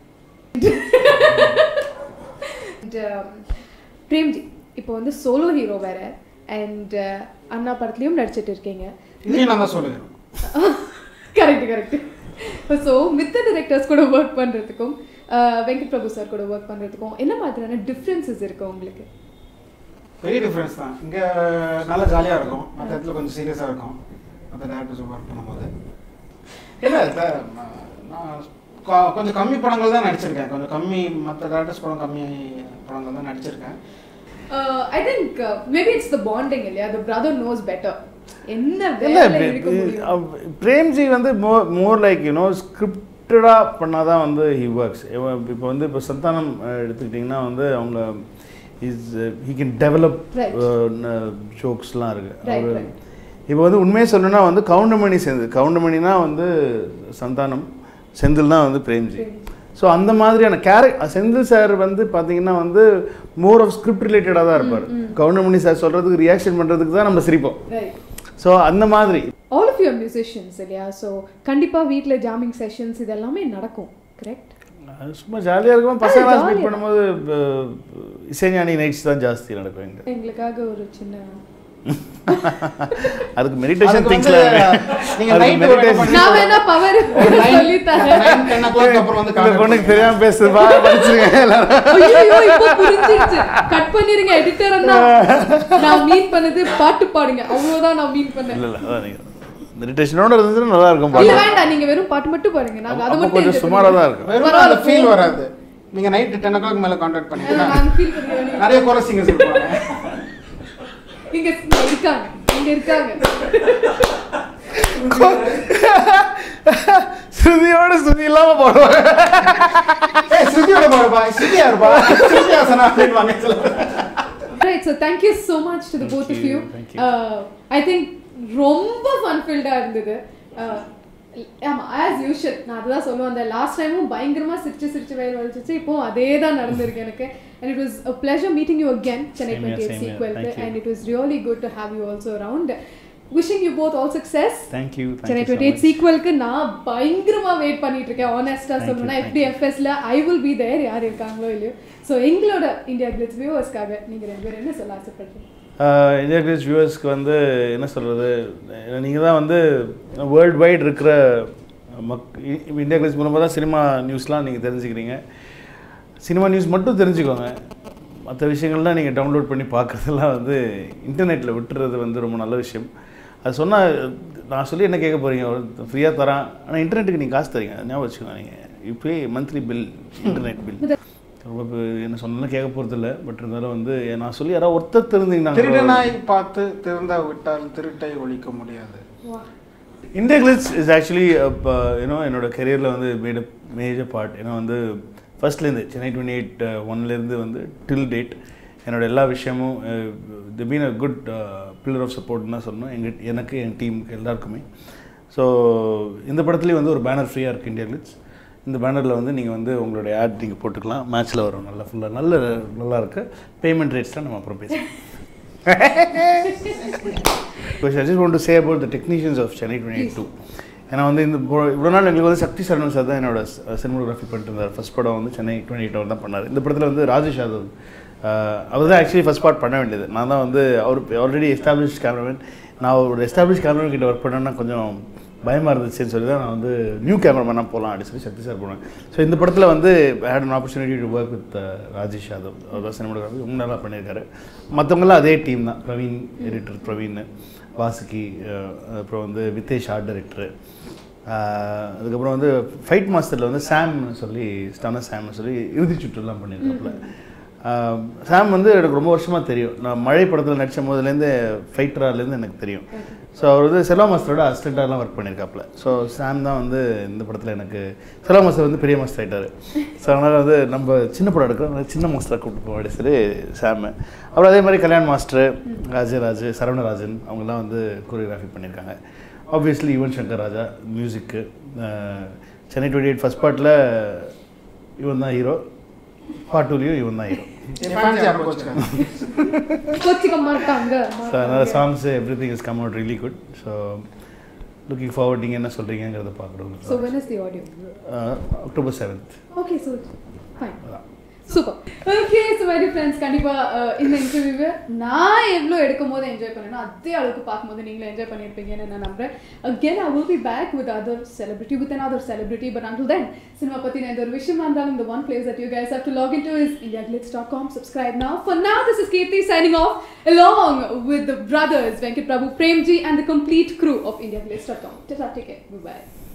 And, um, பிரேம்ஜி இப்போ வந்து சோலோ ஹீரோ வேற அண்ட் அண்ணா படத்துலயும் நடிச்சிட்டு இருக்கீங்க இதையும் நான் தான் சொல்லுவேன் கரெக்ட் கரெக்ட் ஸோ மித்த டிரெக்டர்ஸ் கூட ஒர்க் பண்ணுறதுக்கும் வெங்கட் பிரபு சார் கூட ஒர்க் பண்ணுறதுக்கும் என்ன மாதிரியான டிஃப்ரென்சஸ் இருக்கு உங்களுக்கு பெரிய டிஃப்ரென்ஸ் தான் இங்கே நல்லா ஜாலியாக இருக்கும் மற்ற இடத்துல கொஞ்சம் சீரியஸாக இருக்கும் மற்ற டேரக்டர்ஸ் ஒர்க் பண்ணும்போது இல்லை இப்போ நான் கொ- கொஞ்சம் கம்மி படங்கள் தான் நடிச்சிருக்கேன் கொஞ்சம் கம்மி மற்ற டேரக்டர்ஸ் படம் கம்மி படங்கள் தான் நடிச்சிருக்கேன் I think maybe it's the bonding இல்லையா த பிரதர் நோஸ் பெட்டர் என்ன இல்லை வேலை இருக்க முடியும் பிரேம்ஜி வந்து மோர் மோர் லைக் யூனோ ஸ்கிரிப்டடாக பண்ணால் தான் வந்து ஹி ஒர்க்ஸ் இப்போ வந்து இப்போ சந்தானம் அஹ், எடுத்துக்கிட்டிங்கன்னா வந்து அவங்க is he can develop Right. ஜோக்ஸ்லாம் இருக்குது Right, அவர் right. இப்போ வந்து உண்மையை சொல்லணும்னா வந்து கவுண்டமணி செந்தில் கவுண்டமணினா வந்து சந்தானம் செந்தில் தான் வந்து பிரேம்ஜி பிரேம்ஜி. ஸோ அந்த மாதிரியான கேரக் செந்தில் சார் வந்து பார்த்தீங்கன்னா வந்து மோர் ஆஃப் ஸ்கிரிப்ட் ரிலேட்டடாக தான் இருப்பார் கவுண்டமணி சார் சொல்கிறதுக்கு ரியாக்ஷன் பண்ணுறதுக்கு தான் நம்ம சிரிப்போம் ரைட் ஸோ அந்த மாதிரி ஆல் ஆஃப் யூர் மியூசிஷியன்ஸ் இல்லையா ஸோ கண்டிப்பாக வீட்டில் ஜாமிங் செஷன்ஸ் இது எல்லாமே நடக்கும் கரெக்ட் அது சும்மா ஜாலியாக இருக்கும் பசங்களாம் jolly ஸ்பீட் பண்ணும்போது அஹ், இசைஞானி நைட்ஸ் தான் ஜாஸ்தி நடக்கும் இங்கே எங்களுக்காக ஒரு சின்ன அதுக்கு மெடிடேஷன் அதுக்கு திங்ஸ்ல வந்து நீங்க அதுக்கு night meditation- work நான் வேணா பவர் சொல்லி தரேன் நைன் டென் ஓ கிளாக் அப்புறம் வந்து இந்த contact பொண்ணுக்கு தெரியாம பேசுதுப்பா படிச்சிருக்கேன் எல்லாரும் ஐயோ இப்போ புரிஞ்சிருச்சு கட் பண்ணிருங்க எடிட்டர் அண்ணா நான் மீன் பண்ணது பாட்டு பாடுங்க அவ்வளவுதான் நான் மீன் பண்ணேன் இல்ல இல்ல அதான் நீங்க மெடிடேஷனோட இருந்துச்சுன்னா நல்லா இருக்கும் இல்ல பாட்டு வேண்டாம் நீங்க வெறும் பாட்டு மட்டும் பாடுங்க நாங்க அதை அப்போ மட்டும் கொஞ்சம் enjoy சுமாரா தான் பண்ணிக்கிறோம். இருக்கும் வெறும் அந்த ஃபீல் வராது நீங்க நைட் டென் ஓ கிளாக் மேல கான்டாக்ட் பண்ணிட்டீங்கன்னா நாங்க feel பண்ணிக்கிறோம். நிறைய கோரஸ் சிங்கர்ஸ் இருப்பாங்க இங்க இருக்காங்க இங்க இருக்காங்க ஸ்ருதியோட ஸ்ருதி இல்லாம போடுவாங்க ஏய் ஸ்ருதியோட பாருப்பா ஸ்ருதியா இருப்பா ஸ்ருதி ஹாசனா அப்படின்வாங்க சில பேர். Right, so thank you so much to the Thank both of you, you. thank you. Uh, I think ரொம்ப ஃபன் ஃபில்டாக இருந்தது Uh, ஆமா ஆஸ் யூஷுவல் நான் அதுதான் சொல்லுவேன் அந்த லாஸ்ட் டைமும் பயங்கரமா சிரிச்சு சிரிச்சு வயிறு வலிச்சிச்சு இப்போ அதே தான் நடந்திருக்கு எனக்கு and it was a pleasure meeting you again Chennai Same here, twenty same here. Sequel Thank you. And it was really good to have you also around wishing you both all success thank you Chennai twenty eight சீக்வலுக்கு நான் பயங்கரமா wait பண்ணிட்டு இருக்கேன் ஆனஸ்டா Thank you, சொல்லணும்னா thank எப்படி எஃப்எஸ்ல ஐ will be தேர் யார் இருக்காங்களோ இல்லையோ ஸோ எங்களோட இந்தியா கிளிட்ஸ் வியூவர்ஸ்க்காக நீங்க ரெண்டு பேரும் என்ன சொல்ல ஆசைப்படுறீங்க இந்தியா கிரேஸ் வியூவர்ஸ்க்கு வந்து என்ன சொல்கிறது நீங்கள் தான் வந்து வேர்ல்டு வைட் இருக்கிற மக் இ- இந்தியா கிரேஸ் மூலமாக தான் சினிமா நியூஸ்லாம் நீங்கள் தெரிஞ்சுக்கிறீங்க சினிமா நியூஸ் மட்டும் தெரிஞ்சுக்கோங்க மற்ற விஷயங்கள்லாம் நீங்கள் டவுன்லோட் பண்ணி பார்க்குறதெல்லாம் வந்து இன்டர்நெட்டில் விட்டுறது வந்து ரொம்ப நல்ல விஷயம் அது சொன்னால் நான் சொல்லி என்ன கேட்க போகிறீங்க ஃப்ரீயாக தரான் ஆனால் இன்டர்நெட்டுக்கு நீங்கள் காசு தரீங்க ஞாபகம் வச்சுக்கோங்க நீங்கள் இப்போ மந்த்லி பில் இன்டர்நெட் பில் ரொம்ப இப்ப என்ன சொன்னாலும் கேட்க போகிறது இல்லை பட் இருந்தாலும் வந்து நான் சொல்லி யாராவது ஒருத்தர் தெரிஞ்சிங்கன்னா திருடனாய் பார்த்து திருந்தா விட்டால் திருட்டை ஒழிக்க முடியாது India glitz is actually you know என்னோட கெரியரில் வந்து மேட் அ மேஜர் பார்ட் ஏன்னா வந்து ஃபர்ஸ்ட்லேருந்து சென்னை டுவெண்ட்டி எயிட் ஒன்லேருந்து வந்து டில் டேட் என்னோட எல்லா விஷயமும் the been a good pillar of சப்போர்ட்னு தான் சொல்லணும் எங்கள் எனக்கு என் டீமுக்கு எல்லாருக்குமே ஸோ இந்த படத்துலேயும் வந்து ஒரு பேனர் ஃப்ரீயாக இருக்குது இந்தியா கிளிட்ஸ் இந்த பேனரில் வந்து நீங்கள் வந்து உங்களுடைய ஆட் நீங்கள் போட்டுக்கலாம் மேட்ச்சில் வரும் நல்லா ஃபுல்லாக நல்ல நல்லா இருக்கு பேமெண்ட் ரேட்ஸ்லாம் நம்ம அப்புறம் பேசலாம் Because I just want to say about the technicians of Chennai 22. ஏன்னா வந்து இந்த இப்போ இவ்வளோ நாள் எங்களுக்கு வந்து சக்தி சரணன் சார் தான் என்னோட சினிமோகிராஃபி பண்ணிட்டு இருந்தார் ஃபர்ஸ்ட் படம் வந்து சென்னை டுவெண்ட்டி எயிட் அவர் தான் பண்ணார் இந்த படத்தில் வந்து ராஜேஷ் யாதவ் அஹ், அவர் தான் ஆக்சுவலி ஃபர்ஸ்ட் பார்ட் பண்ண வேண்டியது நான் தான் வந்து அவர் ஆல்ரெடி எஸ்டாப்ளிஷ் கேமராமேன் நான் ஒரு எஸ்டாப்ளிஷ் கேமராமேன் கிட்ட ஒர்க் பண்ணேன்னா கொஞ்சம் பயமாக இருந்துச்சுன்னு சொல்லி தான் நான் வந்து நியூ கேமராமேனாக போகலாம் அப்படின்னு சொல்லி சக்தி சார் போனேன் ஸோ இந்த படத்தில் வந்து had an opportunity to work with Rajesh Yadav அவர் தான் சினிமோகிராஃபி ரொம்ப நல்லா பண்ணியிருக்காரு மற்றவங்களாம் அதே டீம் தான் பிரவீன் எடிட்டர் பிரவீன் வாசுகி அஹ், அப்புறம் வந்து வித்தேஷ் ஆர்ட் டைரக்டரு அதுக்கப்புறம் வந்து ஃபைட் மாஸ்டரில் வந்து சாம்னு சொல்லி ஸ்டான சாம்னு சொல்லி இறுதி சுற்றுலாம் பண்ணியிருக்காப்புல ஆஹ் சாம் வந்து எனக்கு ரொம்ப வருஷமாக தெரியும் நான் மழை படத்தில் நடித்த போதுலேருந்து ஃபைட்டராலேருந்து எனக்கு தெரியும் ஸோ அவர் வந்து செல்வா மாஸ்டரோட அசிஸ்டண்ட்டாலாம் ஒர்க் பண்ணியிருக்காப்புல ஸோ சாம் தான் வந்து இந்த படத்தில் எனக்கு செல்வா மாஸ்டர் வந்து பெரிய மாஸ்டர் ஆகிட்டார் ஸோ அதனால் வந்து நம்ம சின்ன படம் எடுக்கிறோம் அதனால சின்ன மாஸ்டரை கூப்பிட்டு போக அப்படின்னு சொல்லி சாமு அப்புறம் அதே மாதிரி கல்யாண் மாஸ்டர் ராஜராஜ் சரவணராஜன் அவங்கெல்லாம் வந்து கோரியோகிராஃபி பண்ணியிருக்காங்க ஆப்வியஸ்லி யுவன் சங்கர் ராஜா மியூசிக்கு சென்னை டுவெண்ட்டி எயிட் ஃபஸ்ட் பார்ட்டில் இவன் தான் ஹீரோ பார்ட் டூலையும் இவன் தான் ஹீரோ என் fans யாரும் கோச்சுக்காங்க. கோச்சிக்க மாட்டாங்க ஸோ அதனால் songs everything is come out really good so looking forward நீங்கள் என்ன சொல்கிறீங்கிறத பார்க்குறோம் so when is the audio October seventh okay so fine super okay so very friends கண்டிப்பாக இந்த இன்டர்வியூவை நான் எவ்வளோ எடுக்கும் போது என்ஜாய் பண்ணேனோ அதே அளவுக்கு பார்க்கும்போது நீங்களும் என்ஜாய் பண்ணியிருப்பீங்கன்னு நான் நம்புறேன் again I will be back with other celebrity with another celebrity but until then cinema பற்றின எந்த ஒரு விஷயமா இருந்தாலும் இந்த one place that you guys have to log in to is IndiaGlitz dot com subscribe now for now this is Kirti signing off along with the brothers Venkat Prabhu Premji and the complete crew of indiaglitz.com. Tata, take care. Bye-bye.